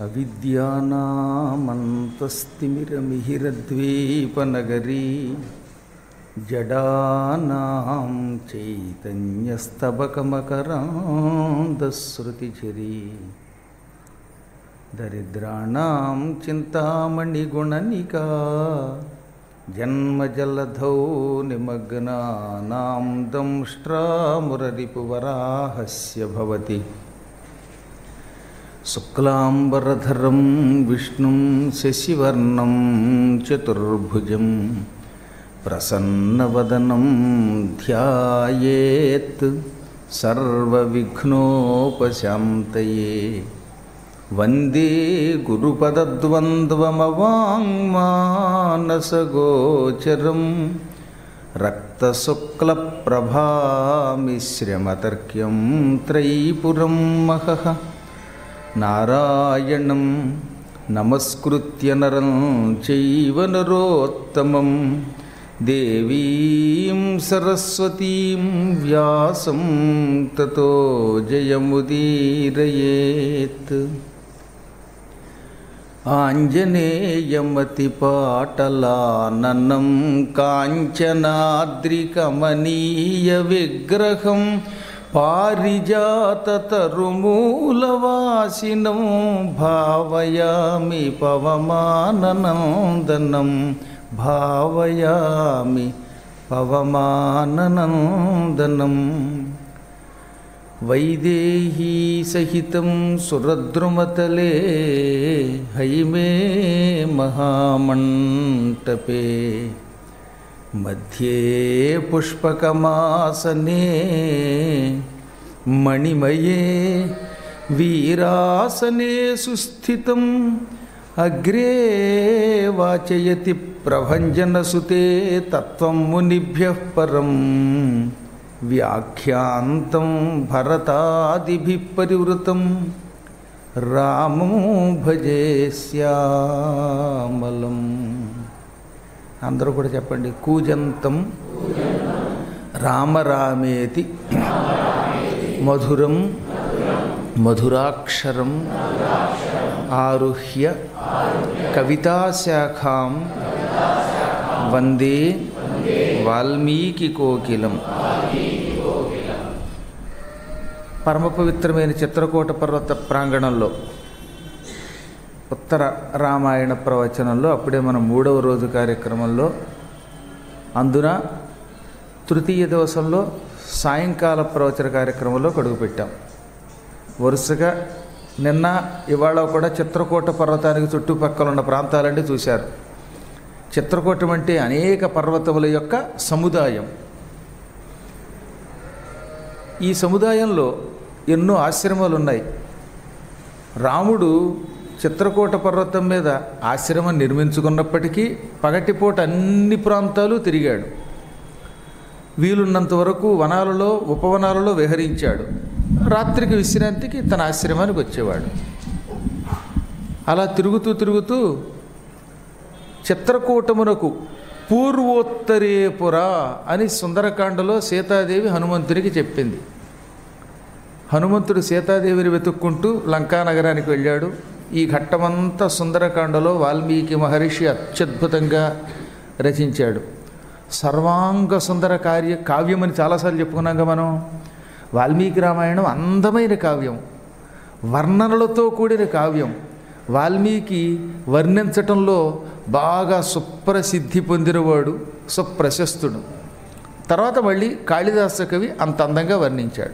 అవిద్యానామంతస్తిమిరమిహిరద్వీపనగరీ జడానాం చైతన్యస్తబకమకరాంధశ్రుతిచరీ దరిద్రాణం చింతామణిగుణనికా జన్మజలధౌ నిమగ్నానాం దంష్ట్రామురరిపువరాహస్య భవతి శుక్లాంబరధరం విష్ణుం శశివర్ణం చతుర్భుజం ప్రసన్నవదనం ధ్యాయేత్ సర్వవిఘ్నోపశాంతయే వందే గురుపదద్వంద్వమవాङ्మానసగోచరం రక్తశుక్లప్రభామిశ్రమతర్క్యం త్రైపురం మహః నారాయణం నమస్కృత్య నరం చైవ నరోత్తమం దేవీం సరస్వతీం వ్యాసం తతో జయముదీరయేత్ ఆంజనేయమతిపాటలాననం కాంచనాద్రికమనీయ విగ్రహం పారిజాతతరుమూలవాసినం భావయామి పవమాననందనం భావయామి పవమాననందనం వైదేహీ సహితం సురద్రుమతలే హైమే మహామంటపే మధ్యే పుష్పకమాసనే మణిమయే వీరాసనే సుస్థితం అగ్రే వాచయతి ప్రభంజనసుతే తత్వం మునిభ్య పరం వ్యాఖ్యాంతం భరతాదిభిः పరివృతం రామం భజే శ్యామలం అందరూ కూడా చెప్పండి కూజంతం రామరామేతి మధురం మధురాక్షరం ఆరుహ్య కవితాశాఖాం వందే వాల్మీకి కోకిలం పరమ పవిత్రమైన చిత్రకూట పర్వత ప్రాంగణంలో ఉత్తర రామాయణ ప్రవచనంలో అప్పుడే మనం మూడవ రోజు కార్యక్రమంలో అందున తృతీయ దివసంలో సాయంకాల ప్రవచన కార్యక్రమంలో కడుగుపెట్టాం వరుసగా నిన్న ఇవాళ కూడా చిత్రకూట పర్వతానికి చుట్టుపక్కల ఉన్న ప్రాంతాలన్నీ చూశారు చిత్రకూటం అంటే అనేక పర్వతముల యొక్క సముదాయం ఈ సముదాయంలో ఎన్నో ఆశ్రమాలు ఉన్నాయి రాముడు చిత్రకూట పర్వతం మీద ఆశ్రమం నిర్మించుకున్నప్పటికీ పగటిపూట అన్ని ప్రాంతాలు తిరిగాడు వీలున్నంత వరకు వనాలలో ఉపవనాలలో విహరించాడు రాత్రికి విశ్రాంతికి తన ఆశ్రమానికి వచ్చేవాడు అలా తిరుగుతూ తిరుగుతూ చిత్రకూటమునకు పూర్వోత్తరేపుర అని సుందరకాండలో సీతాదేవి హనుమంతునికి చెప్పింది హనుమంతుడు సీతాదేవిని వెతుక్కుంటూ లంకానగరానికి వెళ్ళాడు ఈ ఘట్టమంతా సుందరకాండలో వాల్మీకి మహర్షి అత్యద్భుతంగా రచించాడు సర్వాంగ సుందర కార్య కావ్యం అని చాలాసార్లు చెప్పుకున్నాం మనం వాల్మీకి రామాయణం అందమైన కావ్యం వర్ణనలతో కూడిన కావ్యం వాల్మీకి వర్ణించటంలో బాగా సుప్రసిద్ధి పొందినవాడు సుప్రశస్తుడు తర్వాత మళ్ళీ కాళిదాస కవి అంత అందంగా వర్ణించాడు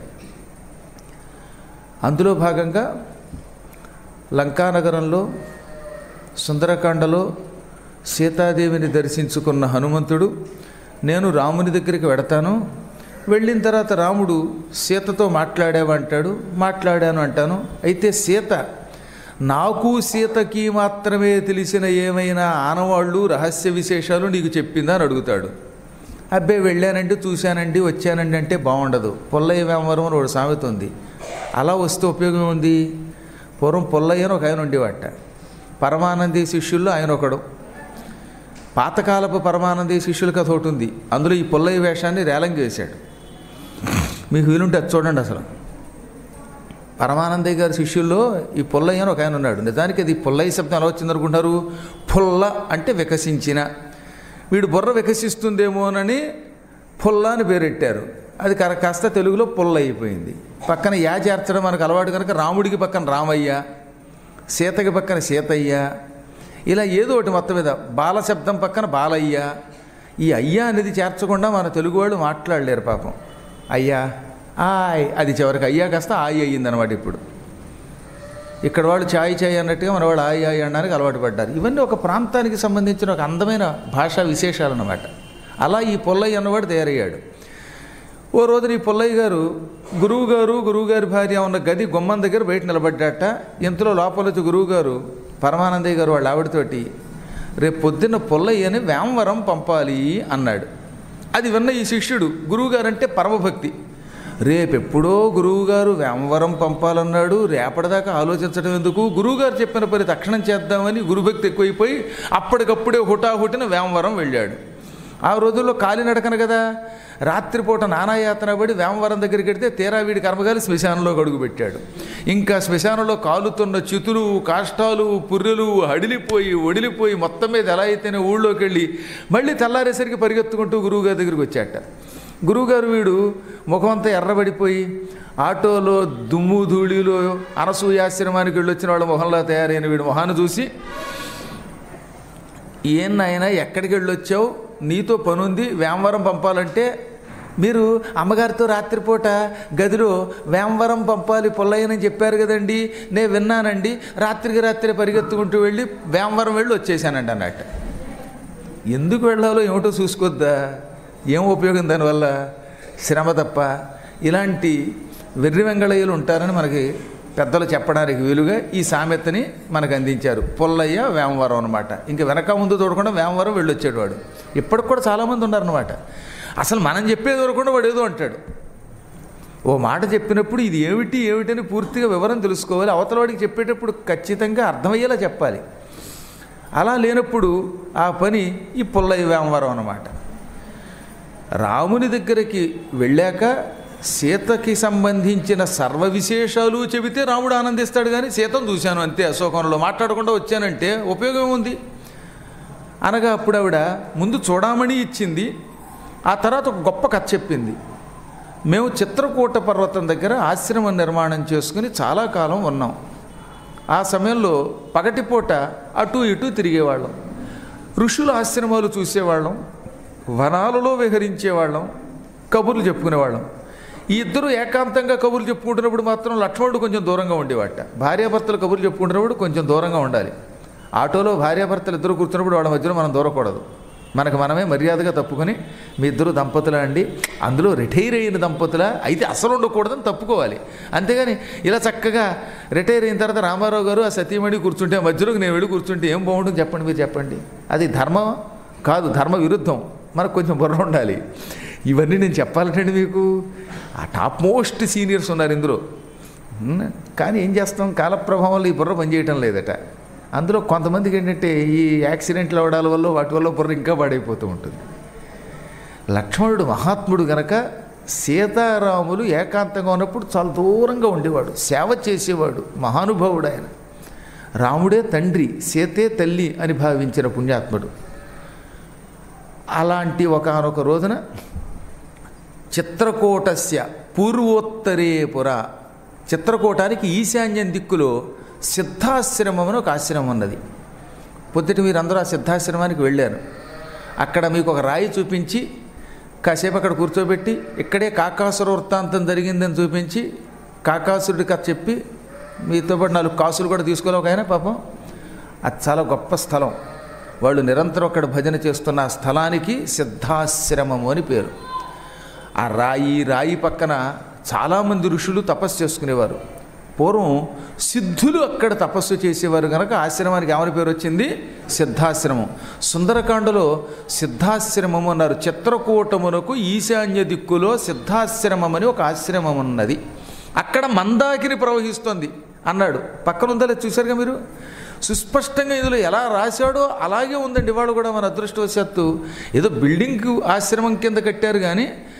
అందులో భాగంగా లంకానగరంలో సుందరకాండలో సీతాదేవిని దర్శించుకున్న హనుమంతుడు నేను రాముని దగ్గరికి వెడతాను వెళ్ళిన తర్వాత రాముడు సీతతో మాట్లాడావంటాడు మాట్లాడాను అంటాను అయితే సీత నాకు సీతకి మాత్రమే తెలిసిన ఏమైనా ఆనవాళ్ళు రహస్య విశేషాలు నీకు చెప్పిందా అని అడుగుతాడు అబ్బాయి వెళ్ళానండి చూశానండి వచ్చానండి అంటే బాగుండదు పొల్లయ్య వేమవరం అని ఒక సామెత ఉంది అలా వస్తే ఉపయోగం ఉంది పూర్వం పొల్లయ్య అని ఒక ఆయన ఉండేవాట పరమానంది శిష్యుల్లో ఆయన ఒకడు పాతకాలపు పరమానంది శిష్యుల కథ ఒకటి ఉంది అందులో ఈ పొల్లయ్య వేషాన్ని రేలంగి వేశాడు మీకు వీలుంటే అది చూడండి అసలు పరమానందయ్య గారి శిష్యుల్లో ఈ పుల్లయ్య అని ఒక ఆయన ఉన్నాడు నిజానికి అది పుల్లయ్య శబ్దం ఎలా వచ్చింది అనుకుంటారు పుల్ల అంటే వికసించిన వీడు బుర్ర వికసిస్తుందేమోనని పుల్ల అని పేరెట్టారు అది కర కాస్త తెలుగులో పుల్ల అయిపోయింది పక్కన యా చేర్చడం మనకు అలవాటు కనుక రాముడికి పక్కన రామయ్య సీతకి పక్కన సీతయ్య ఇలా ఏదో ఒకటి మొత్తం మీద బాల శబ్దం పక్కన బాలయ్య ఈ అయ్యా అనేది చేర్చకుండా మన తెలుగు వాళ్ళు మాట్లాడలేరు పాపం అయ్యా ఆయ్ అది చివరికి అయ్యా కాస్త ఆయ్ అయ్యిందనమాట ఇప్పుడు ఇక్కడ వాళ్ళు చాయ్ చాయ్ అన్నట్టుగా మన వాళ్ళు ఆయ్ ఆయ్ అనడానికి అలవాటు పడ్డారు ఇవన్నీ ఒక ప్రాంతానికి సంబంధించిన ఒక అందమైన భాషా విశేషాలు అన్నమాట అలా ఈ పొల్లయ్య అన్నవాడు తయారయ్యాడు ఓ రోజున ఈ పొల్లయ్య గారు గురువు గారు గురువు గారి భార్య ఉన్న గది గుమ్మం దగ్గర బయట నిలబడ్డాట ఇంతలో లోపల వచ్చి గురువు గారు పరమానందయ్య గారు వాళ్ళ ఆవిడతోటి రేపు పొద్దున్న పొల్లయ్యని వేమవరం పంపాలి అన్నాడు అది విన్న ఈ శిష్యుడు గురువుగారు అంటే పరమభక్తి రేపెప్పుడో గురువుగారు వేమవరం పంపాలన్నాడు రేపటిదాకా ఆలోచించడం ఎందుకు గురువుగారు చెప్పిన పని తక్షణం చేద్దామని గురుభక్తి ఎక్కువైపోయి అప్పటికప్పుడే హుటాహుటిన వేమవరం వెళ్ళాడు ఆ రోజుల్లో కాలినడకన కదా రాత్రిపూట నానాయాతన పడి వేమవరం దగ్గరికి వెడితే తీరా వీడి కర్మగాలి శ్మశానంలో అడుగు పెట్టాడు ఇంకా శ్మశానంలో కాలుతున్న చితులు కాష్టాలు పుర్రెలు హడిలిపోయి ఒడిలిపోయి మొత్తం మీద ఎలా అయితేనే ఊళ్ళోకి వెళ్ళి మళ్ళీ తెల్లారేసరికి పరిగెత్తుకుంటూ గురువుగారి దగ్గరికి వచ్చాట గురువుగారు వీడు ముఖమంతా ఎర్రబడిపోయి ఆటోలో దుమ్ము ధూళిలో అనసూయాశ్రమానికి వెళ్ళి వచ్చిన వాళ్ళ మొహంలో తయారైన వీడు మొహాన్ని చూసి ఏం నాయనా ఎక్కడికి వెళ్ళొచ్చావు నీతో పనుంది వేమవరం పంపాలంటే మీరు అమ్మగారితో రాత్రిపూట గదిలో వేమవరం పంపాలి పొల్లయ్యనని చెప్పారు కదండి నేను విన్నానండి రాత్రికి రాత్రి పరిగెత్తుకుంటూ వెళ్ళి వేమవరం వెళ్ళి వచ్చేసానండి అన్నట్టు ఎందుకు వెళ్ళాలో ఏమిటో చూసుకోద్దా ఏం ఉపయోగం దానివల్ల శ్రమ తప్ప ఇలాంటి వెర్రి వెంగళయ్యలు ఉంటారని మనకి పెద్దలు చెప్పడానికి వీలుగా ఈ సామెతని మనకు అందించారు పొల్లయ్య వేమవరం అనమాట ఇంకా వెనక ముందు చూడకుండా వేమవరం వెళ్ళొచ్చాడు వాడు ఇప్పటికి కూడా చాలామంది ఉన్నారనమాట అసలు మనం చెప్పేది వరకుండా వాడు ఏదో అంటాడు ఓ మాట చెప్పినప్పుడు ఇది ఏమిటి ఏమిటని పూర్తిగా వివరం తెలుసుకోవాలి అవతల వాడికి చెప్పేటప్పుడు ఖచ్చితంగా అర్థమయ్యేలా చెప్పాలి అలా లేనప్పుడు ఆ పని ఈ పుల్లయ్య వేమవరం అన్నమాట రాముని దగ్గరికి వెళ్ళాక సీతకి సంబంధించిన సర్వ విశేషాలు చెబితే రాముడు ఆనందిస్తాడు కానీ సీతను చూశాను అంతే అశోకంలో మాట్లాడకుండా వచ్చానంటే ఉపయోగం ఉంది అనగా అప్పుడు ఆవిడ ముందు చూడమని ఇచ్చింది ఆ తర్వాత ఒక గొప్ప కథ చెప్పింది మేము చిత్రకూట పర్వతం దగ్గర ఆశ్రమం నిర్మాణం చేసుకుని చాలా కాలం ఉన్నాం ఆ సమయంలో పగటిపూట అటు ఇటు తిరిగేవాళ్ళం ఋషుల ఆశ్రమాలు చూసేవాళ్ళం వనాలలో విహరించేవాళ్ళం కబుర్లు చెప్పుకునేవాళ్ళం ఈ ఇద్దరు ఏకాంతంగా కబుర్లు చెప్పుకుంటున్నప్పుడు మాత్రం లక్ష్మణుడు కొంచెం దూరంగా ఉండేవాట భార్యాభర్తలు కబుర్లు చెప్పుకుంటున్నప్పుడు కొంచెం దూరంగా ఉండాలి ఆటోలో భార్యాభర్తలు ఇద్దరు కూర్చున్నప్పుడు వాళ్ళ మధ్యలో మనం దూరకూడదు మనకు మనమే మర్యాదగా తప్పుకొని మీ ఇద్దరు దంపతులా అండి అందులో రిటైర్ అయిన దంపతులా అయితే అసలు ఉండకూడదని తప్పుకోవాలి అంతేగాని ఇలా చక్కగా రిటైర్ అయిన తర్వాత రామారావు గారు ఆ సతీమణి కూర్చుంటే మధ్యలోకి నేను వెళ్ళి కూర్చుంటే ఏం బాగుంటుంది చెప్పండి మీరు చెప్పండి అది ధర్మం కాదు ధర్మ విరుద్ధం మనకు కొంచెం బుర్ర ఉండాలి ఇవన్నీ నేను చెప్పాలంటే మీకు ఆ టాప్ మోస్ట్ సీనియర్స్ ఉన్నారు ఇందులో ఉమ్, కానీ ఏం చేస్తాం కాలప్రభావం వల్ల ఈ బుర్ర పనిచేయటం లేదట అందులో కొంతమందికి ఏంటంటే ఈ యాక్సిడెంట్లు అవడాల వల్ల వాటి వల్ల బుర్ర ఇంకా పాడైపోతూ ఉంటుంది లక్ష్మణుడు మహాత్ముడు గనక సీతారాములు ఏకాంతంగా ఉన్నప్పుడు చాలా దూరంగా ఉండేవాడు సేవ చేసేవాడు మహానుభావుడు ఆయన రాముడే తండ్రి సీతే తల్లి అని భావించిన పుణ్యాత్ముడు అలాంటి ఒకనొక రోజున చిత్రకూటస్య పూర్వోత్తరే పుర చిత్రకూటానికి ఈశాన్యం దిక్కులో సిద్ధాశ్రమం అని ఒక ఆశ్రమం ఉన్నది పొద్దుట మీరు అందరూ ఆ సిద్ధాశ్రమానికి వెళ్ళారు అక్కడ మీకు ఒక రాయి చూపించి కాసేపు అక్కడ కూర్చోబెట్టి ఇక్కడే కాకాసుర వృత్తాంతం జరిగిందని చూపించి కాకాసురుడి కథ చెప్పి మీతో పాటు నాలుగు కాసులు కూడా తీసుకోవాలి ఒక ఆయన పాపం అది చాలా గొప్ప స్థలం వాళ్ళు నిరంతరం అక్కడ భజన చేస్తున్న ఆ స్థలానికి సిద్ధాశ్రమము అని పేరు ఆ రాయి రాయి పక్కన చాలామంది ఋషులు తపస్సు చేసుకునేవారు పూర్వం సిద్ధులు అక్కడ తపస్సు చేసేవారు కనుక ఆశ్రమానికి ఏమని పేరు వచ్చింది సిద్ధాశ్రమం సుందరకాండలో సిద్ధాశ్రమం అన్నారు చిత్రకూటమునకు ఈశాన్య దిక్కులో సిద్ధాశ్రమం అని ఒక ఆశ్రమం ఉన్నది అక్కడ మందాకిని ప్రవహిస్తోంది అన్నాడు పక్కన ఉందా లేదా చూశారుగా మీరు సుస్పష్టంగా ఇందులో ఎలా రాశాడో అలాగే ఉందండి ఇవాళ కూడా మన అదృష్టవశాత్తు ఏదో బిల్డింగ్ ఆశ్రమం కింద కట్టారు కానీ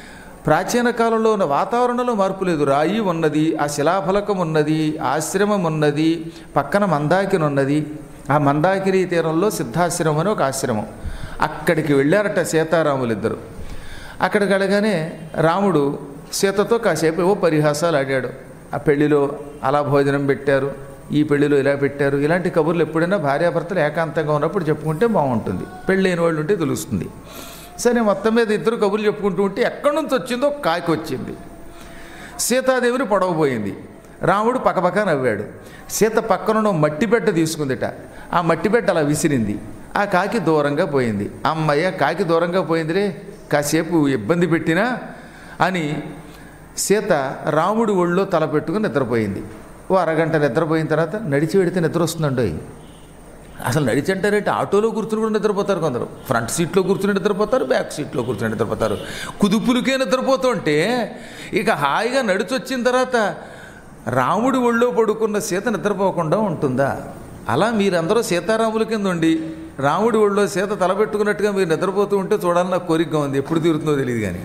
ప్రాచీన కాలంలో ఉన్న వాతావరణంలో మార్పు లేదు రాయి ఉన్నది ఆ శిలాఫలకం ఉన్నది ఆశ్రమం ఉన్నది పక్కన మందాకిని ఉన్నది ఆ మందాకిని తీరంలో సిద్ధాశ్రమం అని ఒక ఆశ్రమం అక్కడికి వెళ్ళారట సీతారాములిద్దరు అక్కడికి వెళ్ళగానే రాముడు సీతతో కాసేపు ఏవో పరిహాసాలు ఆడాడు ఆ పెళ్లిలో అలా భోజనం పెట్టారు ఈ పెళ్లిలో ఇలా పెట్టారు ఇలాంటి కబుర్లు ఎప్పుడైనా భార్యాభర్తలు ఏకాంతంగా ఉన్నప్పుడు చెప్పుకుంటే బాగుంటుంది పెళ్ళైన వాళ్ళు ఉంటే తెలుస్తుంది సరే మొత్తం మీద ఇద్దరు కబుర్లు చెప్పుకుంటూ ఉంటే ఎక్కడి నుంచి వచ్చిందో కాకి వచ్చింది సీతాదేవిని పొడవబోయింది రాముడు పక్కపక్క నవ్వాడు సీత పక్కన మట్టి బిడ్డ తీసుకుందిట ఆ మట్టి బిడ్డ అలా విసిరింది ఆ కాకి దూరంగా పోయింది అమ్మయ్య కాకి దూరంగా పోయిందిరే కాసేపు ఇబ్బంది పెట్టినా అని సీత రాముడి ఒళ్ళో తల పెట్టుకుని నిద్రపోయింది ఓ అరగంట నిద్రపోయిన తర్వాత నడిచి వెడితే నిద్ర వస్తుందండి అసలు నడిచంటారంటే ఆటోలో కూర్చుని కూడా నిద్రపోతారు కొందరు ఫ్రంట్ సీట్లో కూర్చుని నిద్రపోతారు బ్యాక్ సీట్లో కూర్చుని నిద్రపోతారు కుదుపులకే నిద్రపోతుంటే ఇక హాయిగా నడిచొచ్చిన తర్వాత రాముడి ఒళ్ళో పడుకున్న సీత నిద్రపోకుండా ఉంటుందా అలా మీరందరూ సీతారాముల కింద ఉండి రాముడి ఒళ్ళో సీత తలపెట్టుకున్నట్టుగా మీరు నిద్రపోతూ ఉంటే చూడాలని నాకు కోరికగా ఉంది ఎప్పుడు తీరుతుందో తెలియదు కానీ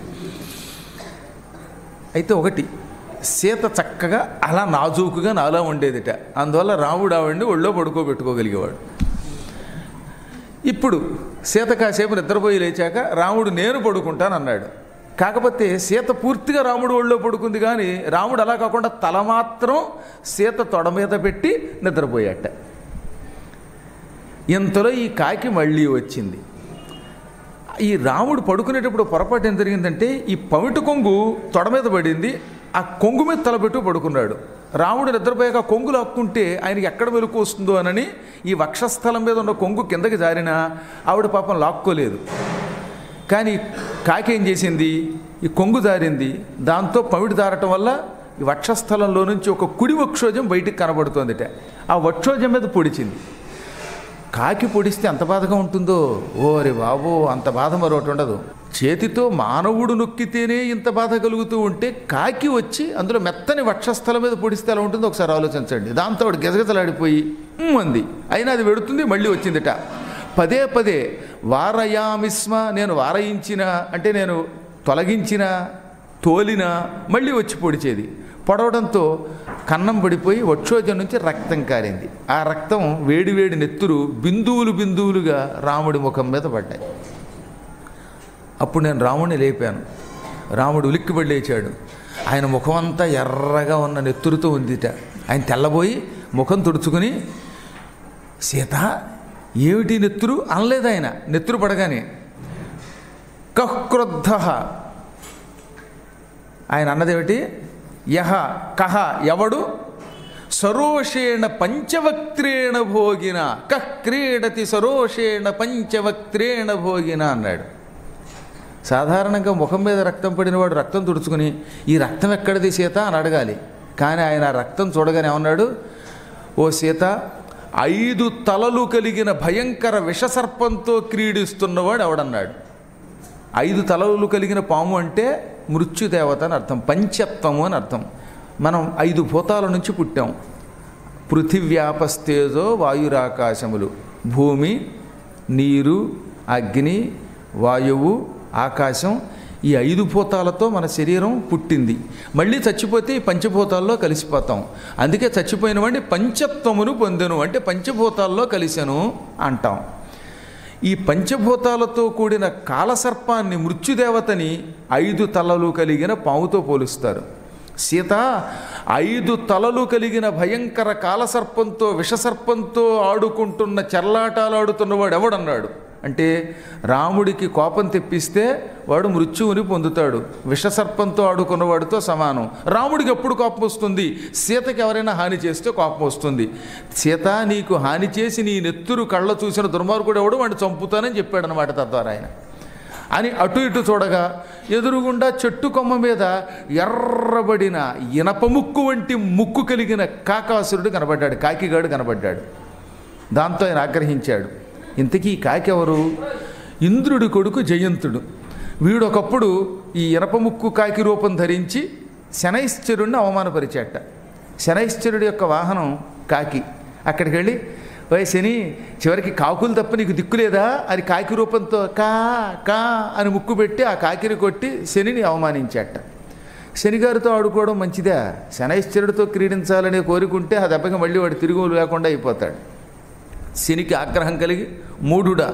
అయితే ఒకటి సీత చక్కగా అలా నాజూకుగా నాలా ఉండేదిట అందువల్ల రాముడు ఆవిడ్ని ఒళ్ళో పడుకోబెట్టుకోగలిగేవాడు ఇప్పుడు సీత కాసేపు నిద్రపోయి లేచాక రాముడు నేను పడుకుంటాను అన్నాడు కాకపోతే సీత పూర్తిగా రాముడు ఒళ్ళో పడుకుంది కానీ రాముడు అలా కాకుండా తల మాత్రం సీత తొడ మీద పెట్టి నిద్రపోయాట ఇంతలో ఈ కాకి మళ్ళీ వచ్చింది ఈ రాముడు పడుకునేటప్పుడు పొరపాటు ఏం జరిగిందంటే ఈ పమిటి కొంగు తొడ మీద పడింది ఆ కొంగు మీద తలపెట్టు పడుకున్నాడు రాముడు నిద్రపోయాక కొంగు లాక్కుంటే ఆయనకి ఎక్కడ వెలుకు వస్తుందో అనని ఈ వక్షస్థలం మీద ఉన్న కొంగు కిందకి జారినా ఆవిడ పాపం లాక్కోలేదు కానీ కాకి ఏం చేసింది ఈ కొంగు జారింది దాంతో పమిడి దారటం వల్ల ఈ వక్షస్థలంలో నుంచి ఒక కుడి వక్షోజం బయటికి కనబడుతోందిట ఆ వక్షోజం మీద పొడిచింది కాకి పొడిస్తే ఎంత బాధగా ఉంటుందో ఓరి బాబో అంత బాధ మరొకటి ఉండదు చేతితో మానవుడు నొక్కితేనే ఇంత బాధ కలుగుతూ ఉంటే కాకి వచ్చి అందులో మెత్తని వక్షస్థలం మీద పొడిస్తే ఎలా ఉంటుందో ఒకసారి ఆలోచించండి దాంతో ఆవిడ గజగజలాడిపోయి "ఉమ్" అంది అయినా అది వెడుతుంది మళ్ళీ వచ్చిందిట పదే పదే వారయామిస్మ నేను వారయించిన అంటే నేను తొలగించిన తోలిన మళ్ళీ వచ్చి పొడిచేది పొడవడంతో కన్నం పడిపోయి వక్షోజం నుంచి రక్తం కారింది ఆ రక్తం వేడి వేడి నెత్తురు బిందువులు బిందువులుగా రాముడి ముఖం మీద పడ్డాయి అప్పుడు నేను రాముడిని లేపాను రాముడు ఉలిక్కిపడి లేచాడు ఆయన ముఖం అంతా ఎర్రగా ఉన్న నెత్తురుతో ఉందిట ఆయన తెల్లబోయి ముఖం తుడుచుకుని సీత ఏమిటి నెత్తురు అనలేదు ఆయన నెత్తురు పడగానే కక్రుద్ధ ఆయన అన్నదేమిటి యహ కహ ఎవడు సరోషేణ పంచవక్త్రేణ భోగిన కహ్ క్రీడతి సరోషేణ పంచవక్త్రేణ భోగిన అన్నాడు సాధారణంగా ముఖం మీద రక్తం పడినవాడు రక్తం తుడుచుకుని ఈ రక్తం ఎక్కడిది సీత అని అడగాలి కానీ ఆయన ఆ రక్తం చూడగానే ఏమన్నాడు ఓ సీత ఐదు తలలు కలిగిన భయంకర విషసర్పంతో క్రీడిస్తున్నవాడు ఎవడన్నాడు ఐదు తలలు కలిగిన పాము అంటే మృత్యుదేవత అని అర్థం పంచత్వము అని అర్థం మనం ఐదు భూతాల నుంచి పుట్టాం పృథివ్యాపస్తేజో వాయురాకాశములు భూమి నీరు అగ్ని వాయువు ఆకాశం ఈ ఐదు భూతాలతో మన శరీరం పుట్టింది మళ్ళీ చచ్చిపోతే ఈ పంచభూతాల్లో కలిసిపోతాం అందుకే చచ్చిపోయిన వాడిని పంచత్వమును పొందెను అంటే పంచభూతాల్లో కలిసెను అంటాం ఈ పంచభూతాలతో కూడిన కాలసర్పాన్ని మృత్యుదేవతని ఐదు తలలు కలిగిన పాముతో పోలుస్తారు సీత ఐదు తలలు కలిగిన భయంకర కాలసర్పంతో విషసర్పంతో ఆడుకుంటున్న చెర్లాటాలాడుతున్నవాడు ఎవడన్నాడు అంటే రాముడికి కోపం తెప్పిస్తే వాడు మృత్యువుని పొందుతాడు విషసర్పంతో ఆడుకున్నవాడితో సమానం రాముడికి ఎప్పుడు కోపం వస్తుంది సీతకి ఎవరైనా హాని చేస్తే కోపం వస్తుంది సీత నీకు హాని చేసి నీ నెత్తురు కళ్ళ చూసిన దుర్మార్గుడు ఎవడు వాడిని చంపుతానని చెప్పాడు అనమాట తద్వారా ఆయన అని అటు ఇటు చూడగా ఎదురుగుండా చెట్టు కొమ్మ మీద ఎర్రబడిన ఇనప ముక్కు వంటి ముక్కు కలిగిన కాకాసురుడు కనబడ్డాడు కాకిగాడు కనబడ్డాడు దాంతో ఆయన ఆగ్రహించాడు ఇంతకీ ఈ కాకి ఎవరు ఇంద్రుడి కొడుకు జయంతుడు వీడొకప్పుడు ఈ ఇనప ముక్కు కాకి రూపం ధరించి శనైశ్చరుడిని అవమానపరిచాట శనైశ్చరుడి యొక్క వాహనం కాకి అక్కడికి వెళ్ళి ఓయ్ శని చివరికి కాకులు తప్ప నీకు దిక్కులేదా అని కాకి రూపంతో కా కా అని ముక్కు పెట్టి ఆ కాకిని కొట్టి శనిని అవమానించాట శనిగారితో ఆడుకోవడం మంచిదా శనైశ్చరుడితో క్రీడించాలనే కోరుకుంటే ఆ దెబ్బకి మళ్ళీ వాడు తిరుగు లేకుండా అయిపోతాడు శనికి ఆగ్రహం కలిగి మూఢుడా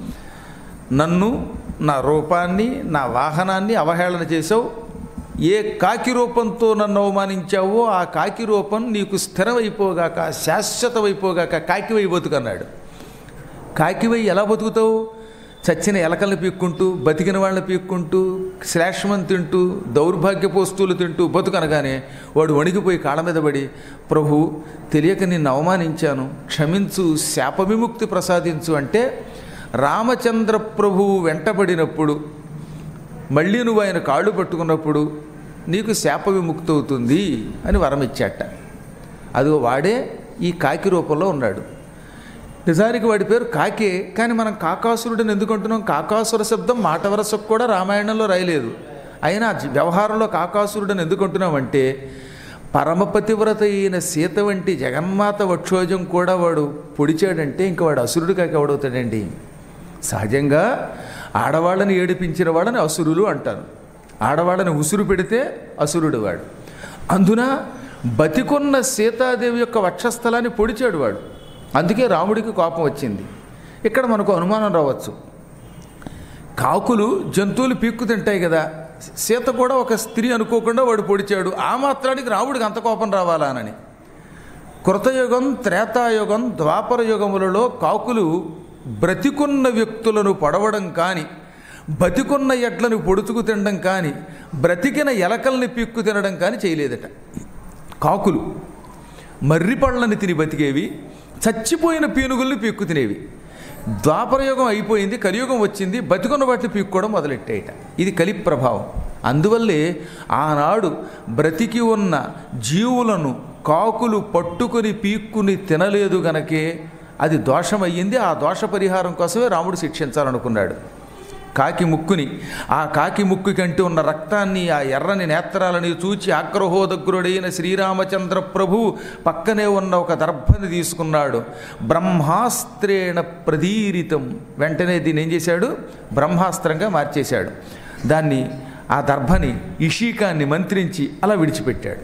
నన్ను నా రూపాన్ని నా వాహనాన్ని అవహేళన చేసావు ఏ కాకి రూపంతో నన్ను అవమానించావో ఆ కాకి రూపం నీకు స్థిరమైపోగాక శాశ్వతమైపోగాక కాకివై బతుకన్నాడు కాకివై ఎలా బతుకుతావు చచ్చిన ఎలకల్ని పీక్కుంటూ బతికిన వాళ్ళని పీక్కుంటూ శ్లేష్మం తింటూ దౌర్భాగ్యపు వస్తువులు తింటూ బతుకనగానే వాడు వణికిపోయి కాళ్ళ మీద పడి ప్రభు తెలియక నిన్ను అవమానించాను క్షమించు శాప విముక్తి ప్రసాదించు అంటే రామచంద్ర ప్రభువు వెంటబడినప్పుడు మళ్ళీ నువ్వు ఆయన కాళ్ళు పట్టుకున్నప్పుడు నీకు శాప విముక్తి అవుతుంది అని వరం ఇచ్చాట అది వాడే ఈ కాకి రూపంలో ఉన్నాడు నిజానికి వాడి పేరు కాకే కానీ మనం కాకాసురుడిని ఎందుకు అంటున్నాం కాకాసుర శబ్దం మాట వరసకు కూడా రామాయణంలో రాయలేదు అయినా జ- వ్యవహారంలో కాకాసురుడిని ఎందుకు అంటున్నామంటే పరమపతివ్రత అయిన సీత వంటి జగన్మాత వక్షోజం కూడా వాడు పొడిచాడంటే ఇంక వాడు అసురుడు కాక ఎవడవుతాడండి సహజంగా ఆడవాళ్ళని ఏడిపించిన వాళ్ళని అసురులు అంటారు ఆడవాళ్ళని ఉసురు పెడితే అసురుడు వాడు అందున బతికున్న సీతాదేవి యొక్క వక్షస్థలాన్ని పొడిచాడు వాడు అందుకే రాముడికి కోపం వచ్చింది ఇక్కడ మనకు అనుమానం రావచ్చు కాకులు జంతువులు పీక్కు తింటాయి కదా సీత కూడా ఒక స్త్రీ అనుకోకుండా వాడు పొడిచాడు ఆ మాత్రానికి రాముడికి అంత కోపం రావాలా అని కృతయుగం త్రేతాయుగం ద్వాపర యుగములలో కాకులు బ్రతికున్న వ్యక్తులను పొడవడం కానీ బతికున్న ఎడ్లను పొడుచుకు తినడం కానీ బ్రతికిన ఎలకల్ని పీక్కు తినడం కానీ చేయలేదట కాకులు మర్రి పళ్ళని తిని బతికేవి చచ్చిపోయిన పీనుగుల్ని పీక్కు తినేవి ద్వాపరయుగం అయిపోయింది కలియుగం వచ్చింది బతికున్న వాటిని పీక్కోవడం మొదలెట్టాయిట ఇది కలి ప్రభావం అందువల్లే ఆనాడు బ్రతికి ఉన్న జీవులను కాకులు పట్టుకొని పీక్కుని తినలేదు గనకే అది దోషమయ్యింది ఆ దోష పరిహారం కోసమే రాముడు శిక్షించాలనుకున్నాడు కాకి ముక్కుని ఆ కాకి ముక్కు కంటి ఉన్న రక్తాన్ని ఆ ఎర్రని నేత్రాలని చూచి ఆగ్రహోదగ్రుడైన శ్రీరామచంద్ర ప్రభు పక్కనే ఉన్న ఒక దర్భని తీసుకున్నాడు బ్రహ్మాస్త్రేణ ప్రదీరితం వెంటనే దీన్ని ఏం చేశాడు బ్రహ్మాస్త్రంగా మార్చేశాడు దాన్ని ఆ దర్భని ఇషీకాన్ని మంత్రించి అలా విడిచిపెట్టాడు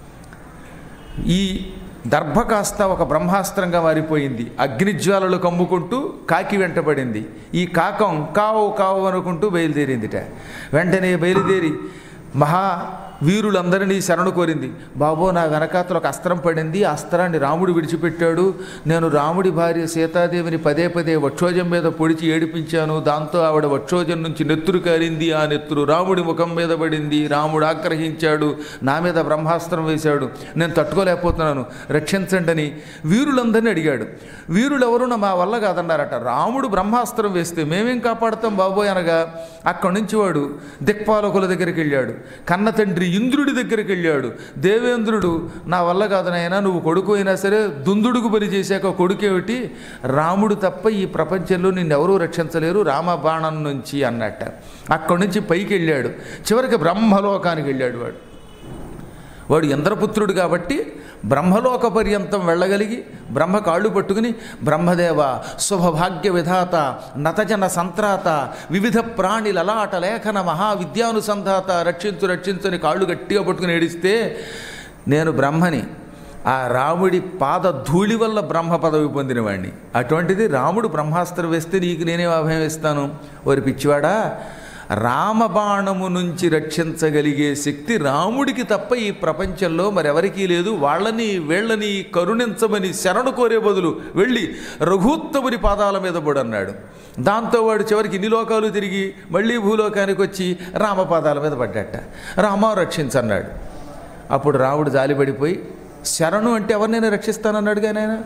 ఈ దర్భ కాస్త ఒక బ్రహ్మాస్త్రంగా మారిపోయింది అగ్నిజ్వాలలు కమ్ముకుంటూ కాకి వెంటబడింది ఈ కాకం కావు కావు అనుకుంటూ బయలుదేరిందిట వెంటనే బయలుదేరి మహా వీరులందరినీ శరణు కోరింది బాబో నా వెనకాతలు ఒక అస్త్రం పడింది ఆ అస్త్రాన్ని రాముడు విడిచిపెట్టాడు నేను రాముడి భార్య సీతాదేవిని పదే పదే వక్షోజం మీద పొడిచి ఏడిపించాను దాంతో ఆవిడ వక్షోజం నుంచి నెత్తురు కారింది ఆ నెత్తురు రాముడి ముఖం మీద పడింది రాముడు ఆగ్రహించాడు నా మీద బ్రహ్మాస్త్రం వేశాడు నేను తట్టుకోలేకపోతున్నాను రక్షించండి అని వీరులందరినీ అడిగాడు వీరులు ఎవరు మా వల్ల కాదన్నారట రాముడు బ్రహ్మాస్త్రం వేస్తే మేమేం కాపాడుతాం బాబోయ్ అనగా అక్కడి నుంచి వాడు దిక్పాలకుల దగ్గరికి వెళ్ళాడు కన్న తండ్రి ఇంద్రుడి దగ్గరికి వెళ్ళాడు దేవేంద్రుడు నా వల్ల కాదు నాయనా నువ్వు కొడుకు అయినా సరే దుందుడుకు బలి చేశాక కొడుకేమిటి రాముడు తప్ప ఈ ప్రపంచంలో నిన్నెవరూ రక్షించలేరు రామబాణం నుంచి అన్నట్ట అక్కడి నుంచి పైకి వెళ్ళాడు చివరికి బ్రహ్మలోకానికి వెళ్ళాడు వాడు వాడు ఇంద్రపుత్రుడు కాబట్టి బ్రహ్మలోక పర్యంతం వెళ్ళగలిగి బ్రహ్మ కాళ్ళు పట్టుకుని బ్రహ్మదేవ శుభభాగ్య విధాత నతజన సంత్రాత వివిధ ప్రాణి లలాట లేఖన మహావిద్యానుసంధాత రక్షించు రక్షించుని కాళ్ళు గట్టిగా పట్టుకుని ఏడిస్తే నేను బ్రహ్మని ఆ రాముడి పాద ధూళి వల్ల బ్రహ్మ పదవి పొందినవాడిని అటువంటిది రాముడు బ్రహ్మాస్త్రం వేస్తే నీకు నేనే అభయం ఇస్తాను ఓరి పిచ్చివాడా రామబాణము నుంచి రక్షించగలిగే శక్తి రాముడికి తప్ప ఈ ప్రపంచంలో మరెవరికీ లేదు వాళ్ళని వీళ్ళని కరుణించమని శరణు కోరే బదులు వెళ్ళి రఘుత్తముని పాదాల మీద పడన్నాడు దాంతో వాడు చివరికి ఇన్ని లోకాలు తిరిగి మళ్ళీ భూలోకానికి వచ్చి రామపాదాల మీద పడ్డట రామ రక్షించన్నాడు అప్పుడు రాముడు జాలిపడిపోయి శరణు అంటే ఎవరినైనా రక్షిస్తానన్నాడు కానీ ఆయన